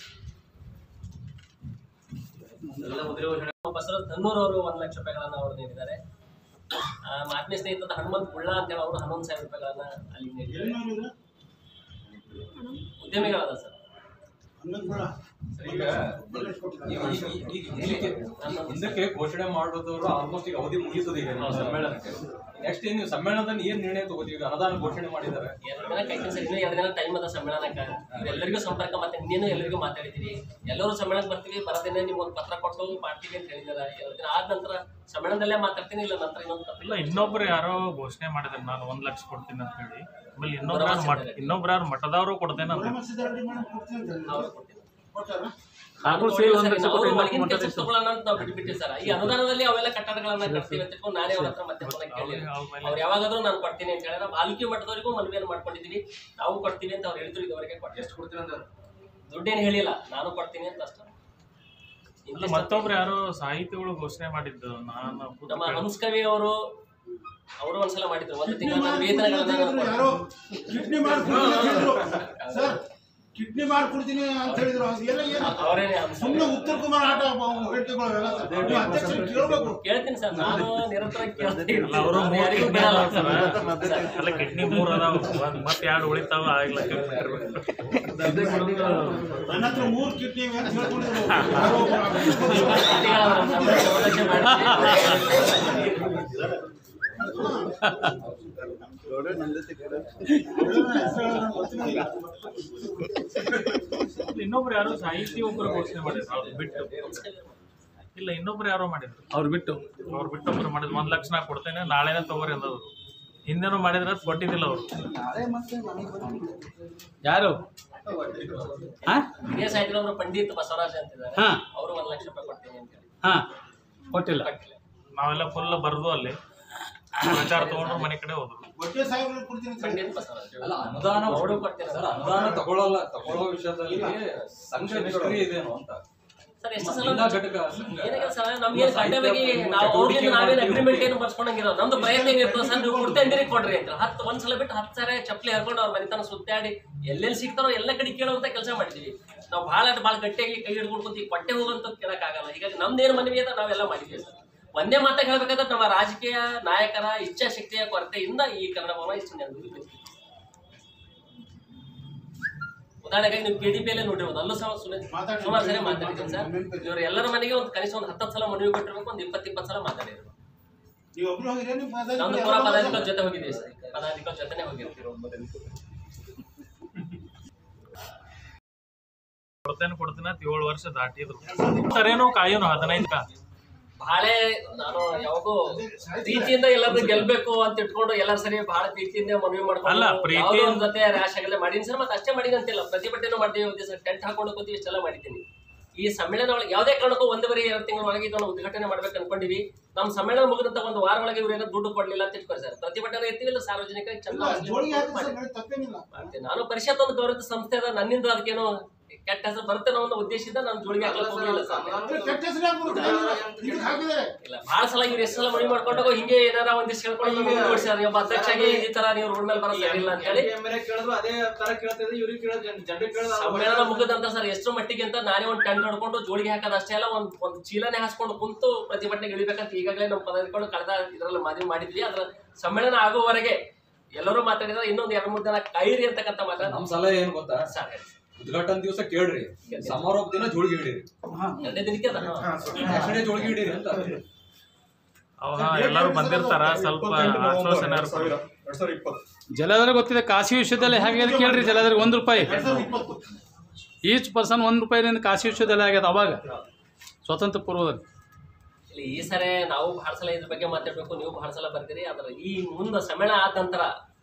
ಬಸವರಾಜ್ ತನ್ನೂರ್ ಅವರು ಒಂದು ಲಕ್ಷ ರೂಪಾಯಿಗಳನ್ನ ಅವರು ನೀಡಿದ್ದಾರೆ ಆ, ಆತ್ಮೀಯ ಸ್ನೇಹಿತದ ಹನುಮಂತ್ ಬುಳ್ಳ ಅಂತ ಹೇಳಿ ಅವರು ಹನ್ನೊಂದು ಸಾವಿರ ರೂಪಾಯಿಗಳನ್ನ ಅಲ್ಲಿ ನೀಡಿದ್ದಾರೆ ಎಲ್ಲಿ ನೋಡಿದ್ರೆ ಉದ್ಯಮಿಗಳದ ಸರ್ ಹನ್ನೊಂದು ಕೂಡ ಈಗ ಈಗ- ಈಗ- ಈಗ ಹಿಂದಕ್ಕೆ ಹಿಂದಕ್ಕೆ ಘೋಷಣೆ ಮಾಡೋದವ್ರು ಆಲ್ಮೋಸ್ಟ್ ಈಗ ಅವಧಿ ಮುಗಿತದೆ ಈಗ ನಿಮ್ಮ ಸಮ್ಮೇಳನಕ್ಕೆ ನೆಕ್ಸ್ಟ್ ಏನ್ ನೀವು ಸಮ್ಮೇಳನದಲ್ಲಿ ಏನ್ ನಿರ್ಣಯ ತಗೋತೀವಿ ಈಗ ಅನುದಾನ ಘೋಷಣೆ ಮಾಡಿದ್ದಾರೆ ಎರಡು ದಿನ ಕೈ ಕೆಲಸ ಇನ್ನೂ ಎರಡು ದಿನ ಟೈಮ್ ಅದ ಸಮ್ಮೇಳನಕ್ಕೆ ಎಲ್ಲರಿಗೂ ಸಂಪರ್ಕ ಮತ್ತೆ ಇನ್ನೇನು ಎಲ್ಲರಿಗೂ ಮಾತಾಡಿದ್ದೀವಿ ಎಲ್ಲರೂ ಸಮ್ಮೇಳನಕ್ಕೆ ಬರ್ತೀವಿ ಬರೋದಿನ ನಿಮ್ಗೆ ಒಂದು ಪತ್ರ ಕೊಟ್ಟು ಮಾಡ್ತೀವಿ ಅಂತ ಹೇಳಿದಾರೆ ಎರಡು ದಿನ ಆದ ನಂತರ ಸಮ್ಮೇಳನದಲ್ಲೇ ಮಾತಾಡ್ತೀನಿ ಇಲ್ಲ ನಂತರ ಇನ್ನೊಂದು ಪತ್ರ ಇಲ್ಲ ಇನ್ನೊಬ್ರು ಯಾರೋ ಘೋಷಣೆ ಮಾಡಿದ್ರು ನಾನು ಒಂದ್ ಲಕ್ಷ ಕೊಡ್ತೀನಿ ಅಂತ ಹೇಳಿ ಆಮೇಲೆ ಇನ್ನೊಬ್ರು ಯಾರು ಮಠ ಇನ್ನೊಬ್ರು ಯಾರು ಮಠದವರು ಕೊಡ್ತೇನೆ ಅಂತ ಗುಲಾಮ ಸಿದ್ದಾರೆಡ್ಡಿ ಮೇಡಮ್ ಕೊಡ್ತೀನಿ ಅಂತ ಹೇಳಿದ್ರು. ಅವ್ರು ಕೊಟ್ಟಿದ್ದಾರೆ. ಕೊಟ್ಟಾರ ಹಾಗೂ ಸೇರಿ ಒಂದು ಲಕ್ಷ ಅವ್ರು ಕೊಟ್ಟು ಒಳಗಿನ ಇನ್ನೊಂದು ಕೆಲ್ಸಕ್ಕೆ ತಗೊಳ್ಳೋಣ ಅಂತ ನಾವು ಬಿಟ್ಬಿಟ್ಟಿವಿ ಸರ್ ಈ ಅನುದಾನದಲ್ಲಿ ಅವೆಲ್ಲ ಕಟ್ಟಡಗಳನ್ನ ಕಟ್ತೀವಿ ಅಂತ ಇಟ್ಕೊಂಡು ನಾನೇ ಅವ್ರ ಹತ್ರ ಮತ್ತೆ ಫೋನ್ ಕೇಳಿ ಅವ್ರ ಮೇಲೆ ಅವ್ರು ಯಾವಾಗಾದ್ರೂ ನಾನು ಕೊಡ್ತೀನಿ ಅಂತ ಹೇಳಿದ್ರೆ ಬಾಲ್ಕಿ ಮಠದವರಿಗೂ ಮನವಿಯನ್ನು ಮಾಡ್ಕೊಂಡಿದ್ದೀವಿ ನಾವು ಕೊಡ್ತೀವಿ ಅಂತ ಅವ್ರು ಹೇಳಿದ್ರು ಇದುವರೆಗೆ ಕೊಟ್ಟು ಎಷ್ಟು ಕೊಡ್ತೀನಿ ಅಂತ ದುಡ್ಡೇನು ಹೇಳಿಲ್ಲ ನಾನು ಕೊಡ್ತೀನಿ ಅಂತ ಅಷ್ಟೇ ಅಲ್ಲ, ಇಂತಿಷ್ಟು- ಮತ್ತೊಬ್ರು ಯಾರೋ ಸಾಹಿತಿಗಳು ಘೋಷಣೆ ಮಾಡಿದ್ದು ನಾನು ಪೂರ್ತಿ ನಮ್ಮ ಕೇಳಿಲ್ಲ. ಹಂಸ್ಕವಿ ಅವರು ಅವರು ಒಂದ್ಸಲ ಮಾಡಿದ್ರು ಒಂದು ತಿಂಗಳ ವೇತನಗಳನ್ನ ನಾನು ಯಾರೋ ಕೊಡ್ತೀನಿ. ಕಿಡ್ನಿ ಮಾಡ್ಕೊಡ್ತೀನಿ ಅಂತ ಹೇಳಿದ್ರು ಸರ್ ಕಿಡ್ನಿ ಮಾಡ್ಕೊಡ್ತೀನಿ ಅಂತ ಹೇಳಿದ್ರು ಅದೆಲ್ಲ ಏನು ಅವರೇನೆ ಹಂಸ್ಕವಿ. ಸುಮ್ಮನೆ ಉತ್ತರ ಕುಮಾರ್ ಆಟ ಹೇಳ್ತಿಕೊಳ್ಳೋವೆಲ್ಲ ಸರ್ ನೀವು ಅಧ್ಯಕ್ಷರು ಕೇಳಬೇಕು ಕೇಳ್ತೀನಿ ಸರ್ ನಾನು ನಿರಂತರ ಕೇಳ್ತೀನಿ ಅಲ್ಲ, ಅವರು ನಾನು ಮೂರು ಯಾರಿಗೂ ಕಿಡ್ನಿ ಬಿಡಲ್ಲ ಅದಾವ ಸರ್. ಸರ್. ಅಲ್ಲ ಕಿಡ್ನಿ ಮೂರು ಅದಾವ ಒಂದ್ ಮತ್ತೆ ಎರಡು ಉಳಿತಾವ ಆಗ್ಲ ನನ್ನ ಹತ್ರ ಮೂರು ಕಿಡ್ನಿ ಇವೆ ಅಂತ ಹೇಳ್ಕೊಂಡಿದ್ರು ಯಾರೋ ಒಬ್ರು ಈಗ ಅವ್ರ ಸಂಬಳ ಸೌಲಭ್ಯ ಮಾಡ್ತೀನಿ. ಇನ್ನೊಬ್ರು ಯಾರೋ ಸಾಹಿತಿ ಒಬ್ರು ಘೋಷಣೆ ಮಾಡಿದ್ರು ಅವ್ರು ಬಿಟ್ಟು ಇಲ್ಲ ಇನ್ನೊಬ್ರು ಯಾರೋ ಮಾಡಿದ್ರು ಅವ್ರು ಬಿಟ್ಟು ಅವ್ರು ಬಿಟ್ಟೊಬ್ರು ಮಾಡಿದ್ರು ಒಂದ್ ಲಕ್ಷ ನಾ ಕೊಡ್ತೇನೆ ನಾಳೆನೇ ತಗೋರಿ ಅಂದವ್ರು ಹಿಂದೆನೂ ಮಾಡಿದ್ರೆ ಅದ್ ಕೊಟ್ಟಿದ್ದಿಲ್ಲ ಅವರು ಯಾರು ಹಾ ಹಿರಿಯ ಸಾಹಿತ್ಯದವರು ಪಂಡಿತ್ ಬಸವರಾಜ್ ಅಂತಿದ್ದಾರೆ ಹಾ. ಅವರು ಒಂದ್ ಲಕ್ಷ ರೂಪಾಯಿ ಕೊಡ್ತೀನಿ ಅಂತ ಹೇಳಿ ಹಾ ಕೊಟ್ಟಿಲ್ಲ ಕಟ್ಟಿಲ್ಲ ನಾವೆಲ್ಲ ಫುಲ್ ಬರ್ದು ಅಲ್ಲಿ ಪ್ರಚಾರ ತಗೊಂಡ್ರು ಮನೆ ಕಡೆ ಹೋದ್ರು ಒಟ್ಟೆ ಸಾಹೇಬ್ರು ಕೊಡ್ತೀನಿ ಅಂತ ಹೇಳಿದ್ರು. ಪಂಡಿತ್ ಬಸವರಾಜ್ ಅಲ್ಲ ಅನುದಾನ ಅವರು ಕೊಡ್ತೀನಿ ಸರ್ ಅನುದಾನ ತಗೊಳ್ಳಲ್ಲ ತಗೊಳ್ಳೋ ವಿಷಯದಲ್ಲಿ ಸಂಘ ನಿಷ್ಕ್ರಿಯ ಇದೇನು ಅಂತ ಸರ್ ಎಷ್ಟು ಸಲ ಜಿಲ್ಲಾ ಘಟಕ ಸಂಘ ಏನಾಗಿದೆ ಸರ್ ನಮ್ಗೆ ಕಡ್ಡಾಯವಾಗಿ ನಾವು ಅವ್ರಿಂದ ನಾವೇನು ಅಗ್ರಿಮೆಂಟ್ ಏನು ಬರ್ಸ್ಕೊಂಡಂಗಿರೋ ನಮ್ದು ಪ್ರಯತ್ನ ಏನಿರ್ತದೆ ಸರ್ ನೀವು ಕೊಡ್ತೇ ಅಂದಿರಿ ಕೊಡ್ರಿ ಅಂತ ಹತ್ತು ಒಂದ್ ಸಲ ಬಿಟ್ಟು ಹತ್ತು ಸಾರಿ ಚಪ್ಪಲಿ ಹರ್ಕೊಂಡು ಅವ್ರ ಮನೆತನ ಸುತ್ತಾಡಿ ಎಲ್ಲೆಲ್ಲಿ ಸಿಗ್ತಾರೋ ಎಲ್ಲ ಕಡೆ ಕೇಳುವಂತ ಕೆಲಸ ಮಾಡಿದೀವಿ ನಾವು ಭಾಳ ಭಾಳ ಗಟ್ಟಿಯಾಗಿ ಕೈ ಹಿಡ್ಕೊಂಡು ಕುಂತು ಕೊಟ್ಟೆ ಹೋಗುವಂತ ಕೇಳಕ್ಕಾಗಲ್ಲ ಹೀಗಾಗಿ ನಮ್ದೇನು ಮನವಿ ಅದ ನಾವೆಲ್ಲ ಮಾಡಿದ್ವಿ ಸರ್ ಒಂದೇ ಮಾತಾಗ ಹೇಳ್ಬೇಕಾದ್ರೆ ನಮ್ಮ ರಾಜಕೀಯ ನಾಯಕರ ಇಚ್ಛಾಶಕ್ತಿಯ ಕೊರತೆಯಿಂದ ಈ ಕನ್ನಡ ಭವನ ಇಷ್ಟು ನೆನಪು ಉದಾಹರಣೆಗೆ ನೀವು ಕೆ ಡಿ ಪಿ ಅಲ್ಲೇ ನೋಡಿರ್ಬೋದು ಅಲ್ಲೂ ಸಹ ಸುಮ್ಮನೆ ಮಾತಾಡಿ- ಸುಮಾರು ಸರಿ ಮಾತಾಡಿದ್ದೀನಿ ಸರ್ ಇವರು ಎಲ್ಲರ ಮನೆಗೆ ಒಂದು ಕನಿಷ್ಠ ಒಂದು ಹತ್ತತ್ತು ಸಲ ಮನವಿ ಕೊಟ್ಟಿರ್ಬೇಕು ಒಂದು ಇಪ್ಪತ್ತು ಇಪ್ಪತ್ತು ಸಲ ಮಾತಾಡಿದ್ರು ನೀವು ಒಬ್ರು ಹೋಗಿದ್ರೆ ನಿಮ್ಮ ಪದಾಧಿಕಾರಿ ನಮ್ದು ಯಾರೋ ಪೂರ ಹೋಗಿದ್ರು. ಪದಾಧಿಕಾರಿ ಜೊತೆ ಹೋಗಿದ್ದೀವಿ ಸರ್ ಪದಾಧಿಕಾರಿ ಜೊತೆನೆ ಹೋಗಿರ್ತೀವಿ ಕೊಡ್ತೇನೆ ಕೊಡ್ತೇನೆ ಅಂತ ಏಳು ವರ್ಷ ದಾಟಿದ್ರು ಸರೇನೋ ಕಾಯೋನು ಹದಿನೈದು ಬಹಳ ನಾನು ಯಾವಾಗೂ ಪ್ರೀತಿಯಿಂದ ಎಲ್ಲರೂ ಗೆಲ್ಬೇಕು ಅಂತ ಇಟ್ಕೊಂಡು ಎಲ್ಲರ ಸರಿ ಬಹಳ ಪ್ರೀತಿಯಿಂದ ಮನವಿ ಮಾಡ್ಕೊಂಡು ಅಲ್ಲ, ಪ್ರೀತಿ- ಯಾವ್ದೋ ಒಂದ್ ಜೊತೆ ರ್ಯಾಶ್ ಆಗಲ್ಲ ಮಾಡೀನಿ ಸರ್ ಮತ್ತೆ ಅಷ್ಟೇ ಮಾಡೀನಿ ಅಂತಿಲ್ಲ ಪ್ರತಿಭಟನೆ ಮಾಡ್ತೀವಿ ಒಂದ್ ದಿವಸ ಟೆಂಟ್ ಹಾಕೊಂಡು ಕೂತೀವಿ ಇಷ್ಟೆಲ್ಲ ಮಾಡಿದ್ದೀನಿ ಈ ಸಮ್ಮೇಳನ ಒಳಗೆ ಯಾವುದೇ ಕಾರಣಕ್ಕೂ ಒಂದೂವರೆ ಎರಡು ತಿಂಗಳ ಒಳಗೆ ಇದನ್ನು ಉದ್ಘಾಟನೆ ಮಾಡ್ಬೇಕು ಅನ್ಕೊಂಡಿವಿ ನಮ್ಮ ಸಮ್ಮೇಳನ ಮುಗಿದಂತ ಒಂದು ವಾರ ಒಳಗೆ ಇವ್ರೇನೋ ದುಡ್ಡು ಕೊಡ್ಲಿಲ್ಲ ಅಂತ ಇಟ್ಕೊರಿ ಸರ್ ಪ್ರತಿಭಟನೆ ಇರ್ತೀವಿ ಇಲ್ಲ ಸಾರ್ವಜನಿಕ ಇಲ್ಲ, ಚೆನ್ನಾಗಿ ಜೋಳಿಗೆ ಹಾಕಿದ್ರೆ ಸರ್ ನಡೀತದೆ, ತಪ್ಪೇನಿಲ್ಲ ಮಾಡ್ತೀನಿ ನಾನು ಪರಿಷತ್ ಒಂದು ಗೌರವಿತ ಸಂಸ್ಥೆ ಅದ ನನ್ನಿಂದ ಅದಕ್ಕೇನೋ ಕೆಟ್ಟ ಹೆಸರು ಬರುತ್ತೆ ಅನ್ನೋ ಒಂದು ಉದ್ದೇಶದಿಂದ ನಾನು ಜೋಳಿಗೆ ಹಾಕ್ಲಿಕ್ಕೆ ಹೋಗಿಲ್ಲ ಸರ್ ಅಂದ್ರೆ ಕೆಟ್ಟ ಹೆಸರು ಯಾಕೆ ಬರುತ್ತೆ? ಇದಕ್ಕೆ ಹಾಕಿದ್ದಾರೆ ಇಲ್ಲ ಬಹಳ ಸಲ ಇವ್ರು ಎಷ್ಟು ಸಲ ಮನವಿ ಮಾಡ್ಕೊಂಡಾಗ ಹಿಂಗೆ ಏನಾರ ಒಂದಿಷ್ಟು ಹೇಳ್ಕೊಂಡು ಹಿಂಗೆ ಓಡಿಸ್ಯಾರ ಒಬ್ಬ ಅಧ್ಯಕ್ಷಾಗಿ ಈ ತರ ನೀವು ರೋಡ್ ಮೇಲೆ ಬರೋದು ಸರಿಯಿಲ್ಲ ಅಂತ ಹೇಳಿ ಕೇಳಿದ್ರು ಅದೇ ತರ ಕೇಳ್ತಿದ್ರೆ ಇವ್ರಿಗೆ ಕೇಳೋದು ಜನರಿಗೆ ಕೇಳೋದು ಸಮ್ಮೇಳನ ಮುಗಿದಂತ ಸರ್ ಎಷ್ಟು ಮಟ್ಟಿಗೆ ಅಂತ ನಾನೇ ಒಂದು ಟೆಂಟ್ ಹೊಡ್ಕೊಂಡು ಜೋಳಿಗೆ ಹಾಕೋದು ಅಷ್ಟೇ ಅಲ್ಲ ಒಂದು ಒಂದು ಚೀಲನೆ ಹಾಸ್ಕೊಂಡು ಕುಂತು ಪ್ರತಿಭಟನೆಗೆ ಇಳಿಬೇಕಂತ ಈಗಾಗಲೇ ನಮ್ಮ ಪದಾಧಿಕಾರಿಗಳು ಕಳೆದ ಇದರಲ್ಲಿ ಮದುವೆ ಮಾಡಿದ್ವಿ ಅದ್ರ ಸಮ್ಮೇಳನ ಆಗುವವರೆಗೆ ಎಲ್ಲರೂ ಮಾತಾಡಿದ್ರೆ ಇನ್ನೊಂದು ಎರಡು ಮೂರು ಜನ ಕೈರಿ ಅಂತಕ್ಕಂಥ ಮಾತಾಡ ನಮ್ ಸಲಹೆ ಏನ್ ಗೊತ್ತಾ ಸರ್ ಉದ್ಘಾಟನೆ ದಿವಸ ಕೇಳ್ರಿ ಸಮಾರೋಪ ದಿನ ಜೋಳಿಗೆ ಹಿಡೀರಿ ಎರಡನೇ ದಿನಕ್ಕೆ ಅದ ನೆಕ್ಸ್ಟ್ ಡೇ ಜೋಳಿಗೆ ಹಿಡೀರಿ ಅಂತ ಅವ ಎಲ್ಲರೂ ಬಂದಿರ್ತಾರ ಸ್ವಲ್ಪ ಆಶ್ವಾಸನೆ ಇರ್ತಾರೆ. ಎರಡ್ ಸಾವಿರದ ಇಪ್ಪತ್ತು ಜಲಧರ ಗೊತ್ತಿದೆ ಕಾಶಿ ವಿಶ್ವವಿದ್ಯಾಲಯ ಹೇಗೆ ಇದೆ ಕೇಳ್ರಿ ಜಲಧರ ಒಂದು ರೂಪಾಯಿ ಎರಡ್ ಸಾವಿರದ ಇಪ್ಪತ್ತು ಈಚ್ ಪರ್ಸನ್ ಒಂದು ರೂಪಾಯಿನಿಂದ ಕಾಶಿ ವಿಶ್ವವಿದ್ಯಾಲಯ ಆಗ್ಯದ ಅವಾಗ ಸ್ವಾತಂತ್ರ್ಯ ಪೂರ್ವದಲ್ಲಿ ಇಲ್ಲಿ ಈ ಸರಿ ನಾವು ಬಹಳ ಸಲ ಇದ್ರ ಬಗ್ಗೆ ಮಾತಾಡ್ಬೇಕು ನೀವು ಬಹಳ ಸಲ ಬರ್ತೀರಿ ಆದ್ರೆ ಈ ಮುಂದೆ ಸಮ್ಮೇಳನ ಆದ ನಂತರ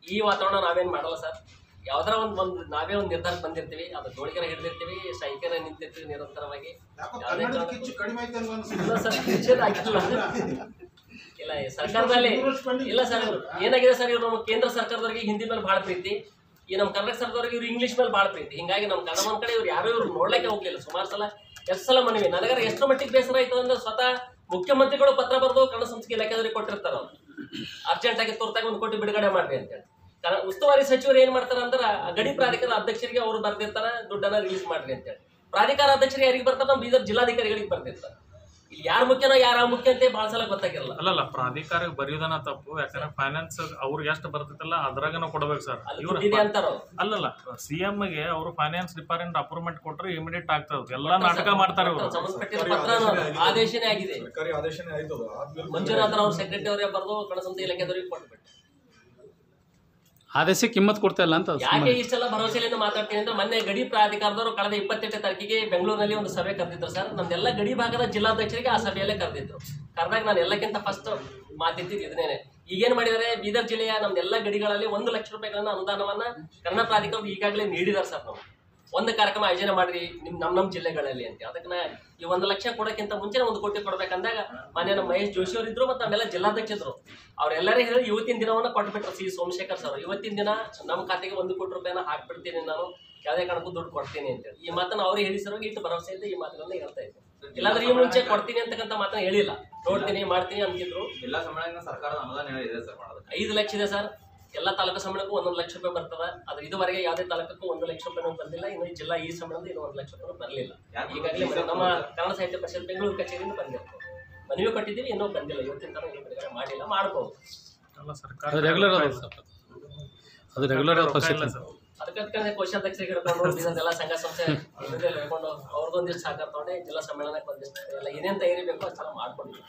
ಈ ವಾತಾವರಣ ನಾವೇನ್ ಮಾಡಲ್ಲ ಸರ್ ಯಾವ್ದಾರ ಒಂದ್ ಒಂದ್ ನಾವೇ ಒಂದ್ ನಿರ್ಧಾರಕ್ಕೆ ಬಂದಿರ್ತೀವಿ ಅದು ಜೋಳಿಗೆರ ಹಿಡಿದಿರ್ತೀವಿ ಸ್ಟ್ರೈಕರ ನಿಂತಿರ್ತೀವಿ ನಿರಂತರವಾಗಿ ಯಾಕೋ ಯಾವ್ದೇ ಕನ್ನಡದ ಕಾರಣಕ್ಕೂ- ಕಿಚ್ಚು ಕಡಿಮೆ ಐತೆ ಅಲ್ವಾ ಅನ್ಸುತ್ತೆ? ಇಲ್ಲ ಸರ್ ಕಿಚ್ಚನ್ ಆಗಿಲ್ಲ ಇಲ್ಲ ಈ ಸರ್ಕಾರದಲ್ಲಿ ಇಲ್ಲ ಸರ್ ಇವ್ರು ಏನಾಗಿದೆ ಸರ್ ಇವ್ರು ನಮ್ಮ ಕೇಂದ್ರ ಸರ್ಕಾರದವರಿಗೆ ಹಿಂದಿ ಮೇಲೆ ಭಾಳ ಪ್ರೀತಿ ಈ ನಮ್ಮ ಕರ್ನಾಟಕ ಸರ್ಕಾರದವ್ರಿಗೆ ಇವ್ರು ಇಂಗ್ಲಿಷ್ ಮೇಲೆ ಭಾಳ ಪ್ರೀತಿ ಹಿಂಗಾಗಿ ನಮ್ಮ ಕನ್ನಡ ಒಂದ್ ಕಡೆ ಇವ್ರು ಯಾರು ಇವ್ರು ನೋಡ್ಲಿಕ್ಕೆ ಹೋಗ್ಲಿಲ್ಲ ಸುಮಾರು ಸಲ ಎಷ್ಟು ಸಲ ಮನವಿ ನನಗರ ಎಷ್ಟು ಮಟ್ಟಿಗೆ ಬೇಸರ ಆಯ್ತು ಅಂದ್ರೆ ಸ್ವತಃ ಮುಖ್ಯಮಂತ್ರಿಗಳು ಪತ್ರ ಬರೆದು ಕನ್ನಡ ಸಂಸ್ಕೃತಿ ಇಲಾಖೆದವ್ರಿಗೆ ಕೊಟ್ಟಿರ್ತಾರ ಅವ್ರು ಅರ್ಜೆಂಟ್ ಆಗಿ ತುರ್ತಾಗಿ ಒಂದು ಕೋಟಿ ಬಿಡುಗಡೆ ಮಾಡ್ರಿ ಅಂತೇಳಿ ಕನ್ನಡ ಉಸ್ತುವಾರಿ ಸಚಿವರು ಏನ್ ಮಾಡ್ತಾರ ಅಂದ್ರೆ ಆ ಗಡಿ ಪ್ರಾಧಿಕಾರ ಅಧ್ಯಕ್ಷರಿಗೆ ಅವ್ರು ಬರ್ದಿರ್ತಾರ ದುಡ್ಡನ್ನ ರಿಲೀಸ್ ಮಾಡ್ರಿ ಅಂತೇಳಿ ಪ್ರಾಧಿಕಾರ ಅಧ್ಯಕ್ಷರಿಗೆ ಯಾರಿಗೆ ಬರ್ತಾರ ನಮ್ಮ ಬೀದರ್ ಜಿಲ್ಲಾಧಿಕಾರಿಗಳಿಗೆ ಬರ್ದಿರ್ತಾರೆ ಇಲ್ಲಿ ಯಾರು ಮುಖ್ಯನೋ ಯಾರು ಮುಖ್ಯ ಅಂತ ಭಾಳ ಸಲ ಗೊತ್ತಾಗಿರಲ್ಲ ಅಲ್ಲಲ್ಲ ಪ್ರಾಧಿಕಾರಕ್ಕೆ ಬರೆಯೋದನ್ನ ತಪ್ಪು ಯಾಕಂದ್ರೆ ಫೈನಾನ್ಸ್ ಅವ್ರಿಗೆ ಎಷ್ಟು ಬರ್ತೈತಲ್ಲ ಅದ್ರಾಗನ ಕೊಡ್ಬೇಕು ಸರ್ ಅಲ್ಲಿ ಇವ್ರ ದುಡ್ಡಿದೆ ಅಂತಾರ ಅವ್ರು. ಅಲ್ಲಲ್ಲ ಸಿ ಗೆ ಅವರು ಫೈನಾನ್ಸ್ ಡಿಪಾರ್ಟ್ಮೆಂಟ್ ಅಪ್ರೂವ್ಮೆಂಟ್ ಕೊಟ್ರೆ ಇಮಿಡಿಯೇಟ್ ಆಗ್ತದೆ ಎಲ್ಲಾ ನಾಟಕ ಮಾಡ್ತಾರೆ ಇವರು ಸಂಬಂಧಪಟ್ಟಿರೋ ಪತ್ರ ಆದೇಶನೇ ಆಗಿದೆ ಸರ್ಕಾರಿ ಆದೇಶನೇ ಆಯ್ತು ಅದು ಆದ್ಮೇಲೆ ಮಂಜುನಾಥ್ ಅವ್ರ ಸೆಕ್ರೆಟರಿ ಅವರೇ ಬರೆದು ಕಣಸಂತಿ ಇಲಾಖೆದವ್ರಿಗೆ ಕೊಟ್ಬಿಟ್ಟು ಆದೇಶ ಕಿಮ್ಮತ್ ಕೊಡ್ತಾ ಇಲ್ಲ ಅಂತ ಅದು ಯಾಕೆ ಸುಮ್ಮನೆ. ಇಷ್ಟೆಲ್ಲ ಭರವಸೆಯಿಂದ ಮಾತಾಡ್ತೀನಿ ಅಂದ್ರೆ ಮೊನ್ನೆ ಗಡಿ ಪ್ರಾಧಿಕಾರದವರು ಕಳೆದ ಇಪ್ಪತ್ತೆಂಟನೇ ತಾರೀಕಿಗೆ ಬೆಂಗಳೂರಿನಲ್ಲಿ ಒಂದು ಸಭೆ ಕರೆದಿದ್ರು ಸರ್ ನಮ್ದೆಲ್ಲ ಗಡಿ ಭಾಗದ ಜಿಲ್ಲಾಧ್ಯಕ್ಷರಿಗೆ ಆ ಸಭೆಯಲ್ಲೇ ಕರೆದಿದ್ರು ಕರೆದಾಗ ನಾನು ಎಲ್ಲಕ್ಕಿಂತ ಫಸ್ಟ್ ಮಾತಿದ್ದಿದ್ದು ಇದನ್ನೇನೆ ಈಗೇನ್ ಮಾಡಿದ್ದಾರೆ ಬೀದರ್ ಜಿಲ್ಲೆಯ ನಮ್ದೆಲ್ಲ ಗಡಿಗಳಲ್ಲಿ ಒಂದು ಲಕ್ಷ ರೂಪಾಯಿಗಳನ್ನ ಅನುದಾನವನ್ನ ಕನ್ನಡ ಪ್ರಾಧಿಕಾರ ಈಗಾಗಲೇ ನೀಡಿದಾರೆ ಸರ್ ನಾವು ಒಂದು ಕಾರ್ಯಕ್ರಮ ಆಯೋಜನೆ ಮಾಡ್ರಿ ನಿಮ್ ನಮ್ ನಮ್ ಜಿಲ್ಲೆಗಳಲ್ಲಿ ಅಂತ ಅದಕ್ಕೆ ನಾ ಈ ಒಂದು ಲಕ್ಷ ಕೊಡೋಕ್ಕಿಂತ ಮುಂಚೆ ಒಂದು ಕೋಟಿ ಕೊಡ್ಬೇಕಂದಾಗ ಮಾನ್ಯ ನಮ್ಮ ಮಹೇಶ್ ಜೋಶಿ ಅವರು ಇದ್ರು ಮತ್ತು ನಮ್ಮೆಲ್ಲ ಜಿಲ್ಲಾಧ್ಯಕ್ಷರು ಅವರೆಲ್ಲರೇ ಹೇಳಿ ಇವತ್ತಿನ ದಿನವನ್ನ ಕೊಟ್ಬಿಟ್ರು ಸಿ ಸೋಮಶೇಖರ್ ಸರ್ ಇವತ್ತಿನ ದಿನ ನಮ್ಮ ಖಾತೆಗೆ ಒಂದು ಕೋಟಿ ರೂಪಾಯಿನ ಹಾಕ್ಬಿಡ್ತೀನಿ ನಾನು ಯಾವುದೇ ಕಾರಣಕ್ಕೂ ದುಡ್ಡು ಕೊಡ್ತೀನಿ ಅಂತೇಳಿ ಈ ಮಾತನ್ನ ಅವ್ರಿಗೆ ಹೇಳಿ ಸರ್ ಇಟ್ಟು ಭರವಸೆ ಇದ್ದು ಈ ಮಾತುಗಳನ್ನ ಹೇಳ್ತಾ ಇದ್ದೆ ಇಲ್ಲಾಂದ್ರೆ ಈ ಮುಂಚೆ ಕೊಡ್ತೀನಿ ಅಂತಕ್ಕಂಥ ಮಾತನ್ನ ಹೇಳಿಲ್ಲ ನೋಡ್ತೀನಿ ಮಾಡ್ತೀನಿ ಅಂತಿದ್ರು ಎಲ್ಲ ಸಮ್ಮೇಳನ ಸರ್ಕಾರದ ಅನುದಾನ ಇದೆ ಸರ್ ಮಾಡೋದು ಐದು ಲಕ್ಷ ಇದೆ ಸರ್ ಎಲ್ಲ ತಾಲೂಕು ಸಮ್ಮೇಳನಕ್ಕೂ ಒಂದೊಂದು ಲಕ್ಷ ರೂಪಾಯಿ ಬರ್ತದ ಅದು ಇದುವರೆಗೆ ಯಾವುದೇ ತಾಲೂಕಕ್ಕೂ ಒಂದು ಲಕ್ಷ ರೂಪಾಯಿ ಬಂದಿಲ್ಲ ಇನ್ನು ಈ ಜಿಲ್ಲಾ ಈ ಸಮ್ಮೇಳನದ ಇನ್ನೂ ಒಂದು ಲಕ್ಷ ರೂಪಾಯಿ ಬರಲಿಲ್ಲ ಯಾಕೆ ಈಗಾಗಲೇ ಮನೆ- ನಮ್ಮ ಕನ್ನಡ ಸಾಹಿತ್ಯ ಪರಿಷತ್ ಬೆಂಗಳೂರು ಕಚೇರಿಯಿಂದ ಬಂದಿರ್ತದೆ ಮನವಿ ಕೊಟ್ಟಿದ್ದೀವಿ ಇನ್ನೂ ಬಂದಿಲ್ಲ ಇವತ್ತಿನ ತನಕ ಇನ್ನೂ ಬಿಡುಗಡೆ ಮಾಡಿಲ್ಲ ಮಾಡ್ಬೋದು ಎಲ್ಲ ಸರ್ಕಾರ ಅದು ರೆಗ್ಯುಲರ್ ಅದು ಸರ್. ಅದು ರೆಗ್ಯುಲರ್ ರೊಕ್ಕ ಇಲ್ಲ ಪರಿಸ್ಥಿತಿ ಸರ್. ಅದಕ್ಕೆ ಕೋಶಾಧ್ಯಕ್ಷರಿಗೆ ಹಿಡ್ಕೊಂಡು ಬೀದರ್ದೆಲ್ಲ ಸಂಘ ಸಂಸ್ಥೆ ಇದರಲ್ಲಿ ಹೇಳ್ಕೊಂಡು ಅವ್ರದ್ದೊಂದಿಷ್ಟು ಸಹಕಾರ ತಗೊಂಡೆ ಜಿಲ್ಲಾ ಸಮ್ಮೇಳನಕ್ಕೆ ಒಂದಿಷ್ಟು ಎಲ್ಲ ಏನೇನು ತಯಾರಿ ಬೇಕೋ ಅದೆಲ್ಲ ಮಾಡ್ಕೊಂಡಿದ್ದೀವಿ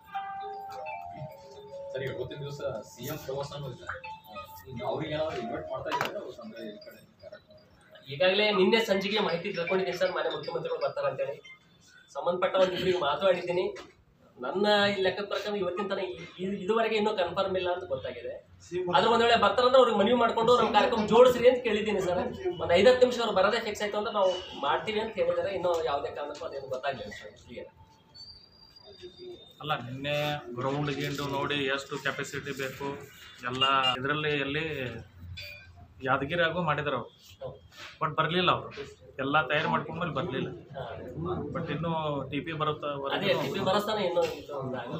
ಸರಿ ಇವತ್ತಿನ ದಿವಸ ಸಿಎಂ ಪ್ರವಾಸನೂ ಇದೆ ಇನ್ನು ಅವ್ರಿಗೆ ಏನಾದ್ರು ಇನ್ವೈಟ್ ಮಾಡ್ತಾ ಇದ್ದಾರೆ ಅವ್ರು ಅಂದ್ರೆ ಈ ಕಡೆ ಕಾರ್ಯಕ್ರಮ ಈಗಾಗಲೇ ನಿನ್ನೆ ಸಂಜೆಗೆ ಮಾಹಿತಿ ತಿಳ್ಕೊಂಡಿದ್ದೀನಿ ಸರ್ ಮಾನ್ಯ ಮುಖ್ಯಮಂತ್ರಿಗಳು ಬರ್ತಾರೆ ಅಂತೇಳಿ ಸಂಬಂಧಪಟ್ಟ ಒಂದು ಇಬ್ಬರಿಗೆ ಮಾತಾಡಿದ್ದೀನಿ ನನ್ನ ಈ ಲೆಕ್ಕದ ಪ್ರಕಾರ ಇವತ್ತಿನ ತನಕ ಈ- ಈ- ಇದುವರೆಗೆ ಇನ್ನೂ ಕನ್ಫರ್ಮ್ ಇಲ್ಲ ಅಂತ ಗೊತ್ತಾಗಿದೆ ಆದ್ರೆ ಒಂದ್ ವೇಳೆ ಬರ್ತಾರಂದ್ರೆ ಅವ್ರಿಗೆ ಮನವಿ ಮಾಡ್ಕೊಂಡು ನಮ್ಮ ಕಾರ್ಯಕ್ರಮ ಜೋಡಿಸ್ರಿ ಅಂತ ಕೇಳಿದ್ದೀನಿ ಸರ್ ಒಂದು ಐದತ್ತು ನಿಮಿಷ ಅವ್ರು ಬರೋದೇ ಫಿಕ್ಸ್ ಆಯ್ತು ಅಂದ್ರೆ ನಾವು ಮಾಡ್ತೀವಿ ಅಂತ ಹೇಳಿದ್ದಾರೆ ಇನ್ನೂ ಯಾವುದೇ ಕಾರಣಕ್ಕೂ ಅದೇನು ಗೊತ್ತಾಗಲಿಲ್ಲ ಸರ್ ಕ್ಲಿಯರ್ ಅಲ್ಲ ನಿನ್ನೆ ಗ್ರೌಂಡ್ ಗಿಂಡು ನೋಡಿ ಎಷ್ಟು ಕೆಪಾಸಿಟಿ ಬೇಕು ಎಲ್ಲ ಇದರಲ್ಲಿ ಎಲ್ಲಿ ಯಾದಗಿರಿಯಾಗೂ ಮಾಡಿದ್ರು ಅವ್ರು ಬಟ್ ಬರಲಿಲ್ಲ ಅವರು ಎಲ್ಲ ತಯಾರು ಮಾಡ್ಕೊಂಡ್ಮೇಲೆ ಬರಲಿಲ್ಲ ಬಟ್ ಇನ್ನು ಟಿ ಪಿ ಬರುತ್ತಾ ಅದೇ ಟಿಪಿ ಬರಸ್ತಾನೆ ಇನ್ನೂ ಇದು ಒಂದು ಆಗಲ್ಲ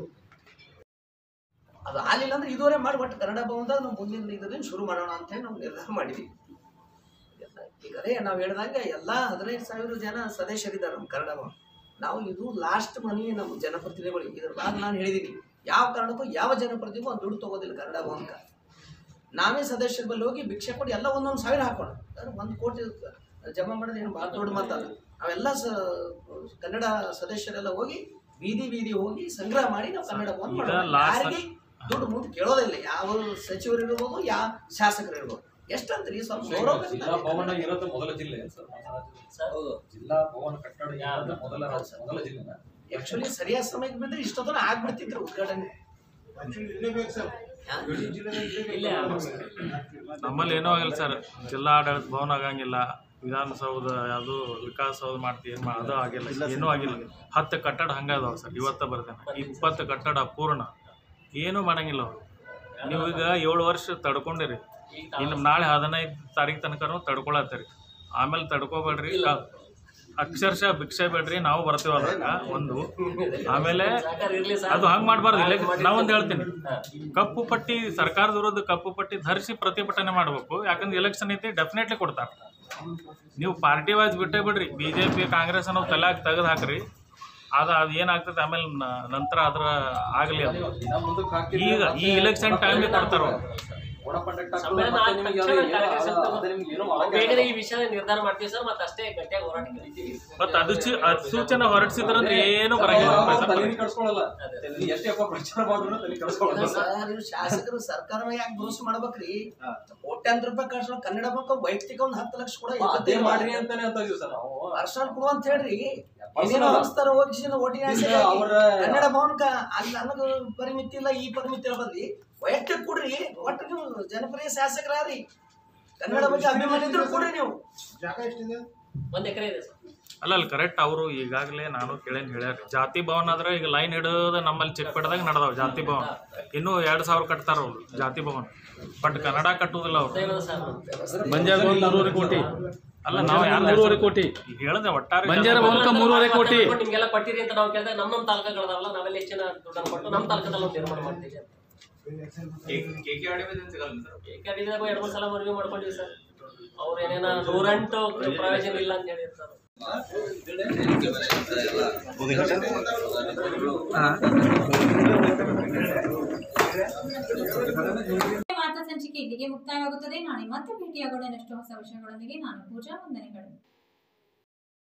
ಅದು ಆಗಲಿಲ್ಲ ಅಂದ್ರೆ ಇದುವರೆ ಮಾಡಿ ಒಟ್ಟು ಕನ್ನಡ ಭವನದಾಗ ನಾವು ಮುಂದಿನ ಇದರಲ್ಲಿ ಶುರು ಮಾಡೋಣ ಅಂತ ಹೇಳಿ ನಾವು ನಿರ್ಧಾರ ಮಾಡಿದ್ವಿ ಈಗ ಅದೇ ನಾವು ಹೇಳ್ದಂಗೆ ಎಲ್ಲ ಹದಿನೈದು ಸಾವಿರ ಜನ ಸದಸ್ಯರಿದ್ದಾರೆ ನಮ್ಮ ಕನ್ನಡ ಭವನ ನಾವು ಇದು ಲಾಸ್ಟ್ ಮನವಿ ನಮ್ಮ ಜನಪ್ರತಿನಿಧಿಗಳಿಗೆ ಇದ್ರ ಬಾದ್ ನಾನು ಹೇಳಿದ್ದೀನಿ ಯಾವ ಕಾರಣಕ್ಕೂ ಯಾವ ಜನಪ್ರತಿನಿಧಿಗೂ ಒಂದು ದುಡ್ಡು ತಗೋದಿಲ್ಲ ಕನ್ನಡ ಭವನಕ್ಕೆ ನಾವೇ ಸದಸ್ಯರ ಬಳಿ ಹೋಗಿ ಭಿಕ್ಷೆ ಕೊಟ್ಟು ಎಲ್ಲ ಒಂದೊಂದು ಸಾವಿರ ಹಾಕೋಣ ಅಂದ್ರೆ ಒಂದು ಕೋಟಿ ಜಮಾ ಮಾಡೋದು ಏನು ಭಾಳ ದೊಡ್ಡ ಮಾತಲ್ಲ ನಾವೆಲ್ಲ ಸ ಕನ್ನಡ ಸದಸ್ಯರೆಲ್ಲ ಹೋಗಿ ಬೀದಿ ಬೀದಿ ಹೋಗಿ ಸಂಗ್ರಹ ಮಾಡಿ ನಾವು ಕನ್ನಡ ಭವನ ಈಗ ಮಾಡೋಣ. last- ಯಾರಿಗೆ ದುಡ್ಡು ಮುಂದೆ ಕೇಳೋದಿಲ್ಲ ಯಾವ ಸಚಿವರು ಇರ್ಬೋದು ಯಾವ ಶಾಸಕರು ಇರ್ಬೋದು ಎಷ್ಟಂತ್ರಿ ಸ್ವಲ್ಪ ಗೌರವ ಜಿಲ್ಲಾ ಭವನ ಇರೋದು ಮೊದಲ ಜಿಲ್ಲೆ ಸರ್ ಸರ್ ಜಿಲ್ಲಾ ಭವನ ಕಟ್ಟಡ ಇರೋದು ಮೊದಲ ರಾಜ್ಯ- ಮೊದಲ ಜಿಲ್ಲೆನ ಆಕ್ಚುಲಿ ಸರಿಯಾದ ಸಮಯಕ್ಕೆ ಬಿದ್ರೆ ಇಷ್ಟೊತ್ತನ ಆಗ್ಬಿಡ್ತಿದ್ರು ಉದ್ಘಾಟನೆ Actually ಇಲ್ಲೇ ಬೇಕು ಸರ್ ಗಡಿ ಜಿಲ್ಲೆದಾಗ ಇಲ್ಲೇ ಬೇಕು. ಇಲ್ಲೇ ಆಗ್ಬೋದು. ನಮ್ಮಲ್ಲಿ ಏನೂ ಆಗಿಲ್ಲ ಸರ್ ಜಿಲ್ಲಾ ಆಡಳಿತ ಭವನ ಆಗಂಗಿಲ್ಲ ವಿಧಾನಸೌಧ ಯಾವುದು ವಿಕಾಸಸೌಧ ಮಾಡ್ತೀವಿ ಏನ್ ಮಾ- ಅದು ಆಗಿಲ್ಲ ಏನೂ ಆಗಿಲ್ಲ ಹತ್ತು ಕಟ್ಟಡ ಹಂಗೆ ಅದಾವ ಸರ್ ಇವತ್ತ ಬರ್ತೇನೆ ಇಪ್ಪತ್ತು ಕಟ್ಟಡ ಅಪೂರ್ಣ ಏನೂ ಮಾಡಂಗಿಲ್ಲ ಅವರು ನೀವು ಈಗ ಏಳು ವರ್ಷ ತಡ್ಕೊಂಡಿರಿ ಇನ್ನು ನಾಳೆ ಹದಿನೈದು ತಾರೀಕು ತನಕ ತಡ್ಕೊಳತ್ತೀರಿ ಆಮೇಲೆ ತಡ್ಕೋಬೇಡ್ರಿ ಕ- ಅಕ್ಷರಶಃ ಭಿಕ್ಷೆ ಬೇಡ್ರಿ ನಾವು ಬರ್ತೀವಲ್ಲ ಒಂದು ಆಮೇಲೆ ಸರ್ಕಾರ ಇರ್ಲಿ ಸರ್ ಅದು ಹಂಗೆ ಮಾಡಬಾರ್ದು ಇಲ್ಲ ನಾವೊಂದು ಹೇಳ್ತೀನಿ ಕಪ್ಪು ಪಟ್ಟಿ ಸರ್ಕಾರದ ವಿರುದ್ಧ ಕಪ್ಪು ಪಟ್ಟಿ ಧರಿಸಿ ಪ್ರತಿಭಟನೆ ಮಾಡಬೇಕು ಯಾಕಂದ್ರೆ ಎಲೆಕ್ಷನ್ ಐತಿ ಡೆಫಿನೆಟ್ಲಿ ಕೊಡ್ತಾರೆ ನೀವು ಪಾರ್ಟಿ ವೈಸ್ ಬಿಟ್ಟೇ ಬಿಡ್ರಿ ಬಿ ಜೆ ಪಿ ಕಾಂಗ್ರೆಸ್ ಅನ್ನೋ ತಲೆಯಾಗಿ ತೆಗೆದು ಹಾಕ್ರಿ ಅದು ಅದು ಏನಾಗ್ತದೆ ಆಮೇಲೆ ನ- ನಂತರ ಅದರ ಆಗಲಿ ಅದು ದಿನ ಮುಂದಕ್ಕೆ ಹಾಕಿದ್ರೆ ಈಗ ಈ ಮತ್ತೆ election time ಗೆ ಕೊಡ್ತಾರೋ? ಕೋಡ್ ಆಫ್ ಕಂಡಕ್ಟ್ ಹಾಕಿದ್ರೆ ಸಮ್ಮೇಳನ ಮತ್ತೆ ಆದ ನಿಮ್ಗೆ ತಕ್ಷಣ ಅದು ಏನೋ ಕಾರ್ಯಕ್ರಮ ಅದ- ಅದು ನಿಮ್ಗೆ ಏನೋ ಮಾಡಕ್ಕೆ ಬೇಗನೆ ಆಗಲ್ಲ. ಈ ವಿಷಯ ನಿರ್ಧಾರ ಮಾಡ್ತೀವಿ ಸರ್ ಮತ್ತೆ ಅಷ್ಟೇ ಗಟ್ಟಿಯಾಗಿ ಹೋರಾಟ ಕರಿತೀವಿ ಮತ್ತು ಅದು ಚಿ- ಅಧಿಸೂಚನೆ ಹೊರಡಿಸಿದ್ರಂದ್ರೆ ಏನು ಬರಂಗಿಲ್ಲ ಅವ್ರು ಸರ್. ತಲೆನೇ ಕೆಡ್ಸ್ಕೊಳಲ್ಲ ನೀ ಎಷ್ಟೇ ಅಪ್ಪ ಪ್ರಚಾರ ಮಾಡಿದ್ರು ತಲೆ ಕೆಡಿಸ್ಕೊಳ್ಳಲ್ಲ ಸರ್ ನೀವು ಶಾಸಕರು ಸರ್ಕಾರ ಯಾಕೆ ದೋಷ ಮಾಡ್ಬೇಕ್ರಿ ಕೋಟ್ಯಾಂತರ ರೂಪಾಯಿ ಕಳ್ಸೋ ಕನ್ನಡ ಮಕ್ಕಳು ವೈಯಕ್ತಿಕ ಒಂದು ಹತ್ತು ಲಕ್ಷ ಕೂಡ ಅದೇ ಮಾಡ್ರಿ ಅಂತಾನೆ ಅಂತ ಇದೀವಿ ಸರ್ ನಾವು ಪರ್ಸನಲ್ ಕೊಡು ಅಂತ ಹೇಳ್ರಿ personal. ಸಂಸ್ಥಾನ ಹೋಗಿಸಿದ ಒಟ್ಟಿನ ಇಲ್ಲ, ಅವ್ರ ಕನ್ನಡ ಭವನಕ್ಕ ಅಲ್ಲಿ ನನಗೆ ಪರಿಮಿತಿ ಇಲ್ಲ ಈ ಪರಿಮಿತಿ ಇಲ್ಲ ಬದ್ಲಿ ವೈಯಕ್ತಿಕ ಕೊಡ್ರಿ ಒಟ್ಟು ನೀವು ಜನಪ್ರಿಯ ಶಾಸಕರಾರಿ ಕನ್ನಡ ಬಗ್ಗೆ ಅಭಿಮಾನಿ ಇದ್ರು ಕೊಡ್ರಿ ನೀವು ಜಾಗ ಎಷ್ಟಿದೆ ಒಂದ್ ಎಕರೆ ಇದೆ ಸರ್ ಅಲ್ಲ ಅಲ್ಲಿ ಕರೆಕ್ಟ್ ಅವರು ಈಗಾಗಲೇ ನಾನು ಕೇಳೇನ್ ಹೇಳ್ಯಾರ ಜಾತಿ ಭವನ ಆದ್ರೆ ಈಗ ಲೈನ್ ಹಿಡಿದ ನಮ್ಮಲ್ಲಿ ಚಿಕ್ಕಪೇಟದಾಗ ನಡೆದಾವ ಜಾತಿ ಭವನ ಇನ್ನೂ ಎರಡು ಸಾವಿರ ಕಟ್ತಾರ ಅವ್ರು ಜಾತಿ ಭವನ ಬಟ್ ಕನ್ನಡ ಕಟ್ಟುವುದಿಲ್ಲ ಅವ್ರು ದೈವದ ಸರ್ ಬಂಜಾರ ಭವನ ಮೂರುವರೆ ಕೋಟಿ ಅಲ್ಲ ನಾವು ಯಾರು ಮೂರುವರೆ ಕೋಟಿ ಈಗ ಹೇಳ್ದೆ ಒಟ್ಟಾರೆ ಬಂಜಾರ ಭವನಕ್ಕೆ ಮೂರುವರೆ ಕೋಟಿ ನಿಮ್ಗೆಲ್ಲ ಕೊಟ್ಟಿರಿ ಅಂತ ನಾವು ಕೇಳಿದಾಗ ನಮ್ಮ ನಮ್ಮ ತಾಲೂಕುಗಳದಾವಲ್ಲ ನಾವೆಲ್ಲ ಹೆಚ್ಚಿನ ದುಡ್ಡನ್ನು ಕೊಟ್ಟು ನಮ್ಮ ತಾಲೂಕದಲ್ಲಿ ಒಂದು ನಿರ್ಮಾಣ ಮಾಡ್ತೀವಿ ಅಂತ ಕೆ ಕೆ ಆರ್ ಡಿ ಸಿಗಲ್ಲ ಸರ್ ಕಡಿದಾಗ ಎರಡು ಮೂರು ಸಲ ಮನವಿ ಮಾಡ್ಕೊಂಡಿವಿ ಸರ್ ಅವ್ರು ಏನೇನ ನೂರೆಂಟು ಪ್ರಯೋಜನ ಇಲ್ಲ ಅಂತ ಹೇಳಿರ್ತಾರೆ ವಾರ್ತಾ ಸಂಚಿಕೆ ಇಲ್ಲಿಗೆ ಮುಕ್ತಾಯವಾಗುತ್ತದೆ ನಾಳೆ ಮತ್ತೆ ಭೇಟಿಯಾಗೋಣ ಇನ್ನಷ್ಟು ಹೊಸ ವಿಷಯಗಳೊಂದಿಗೆ ನಾನು ಪೂಜಾ ವಂದನೆಗಳು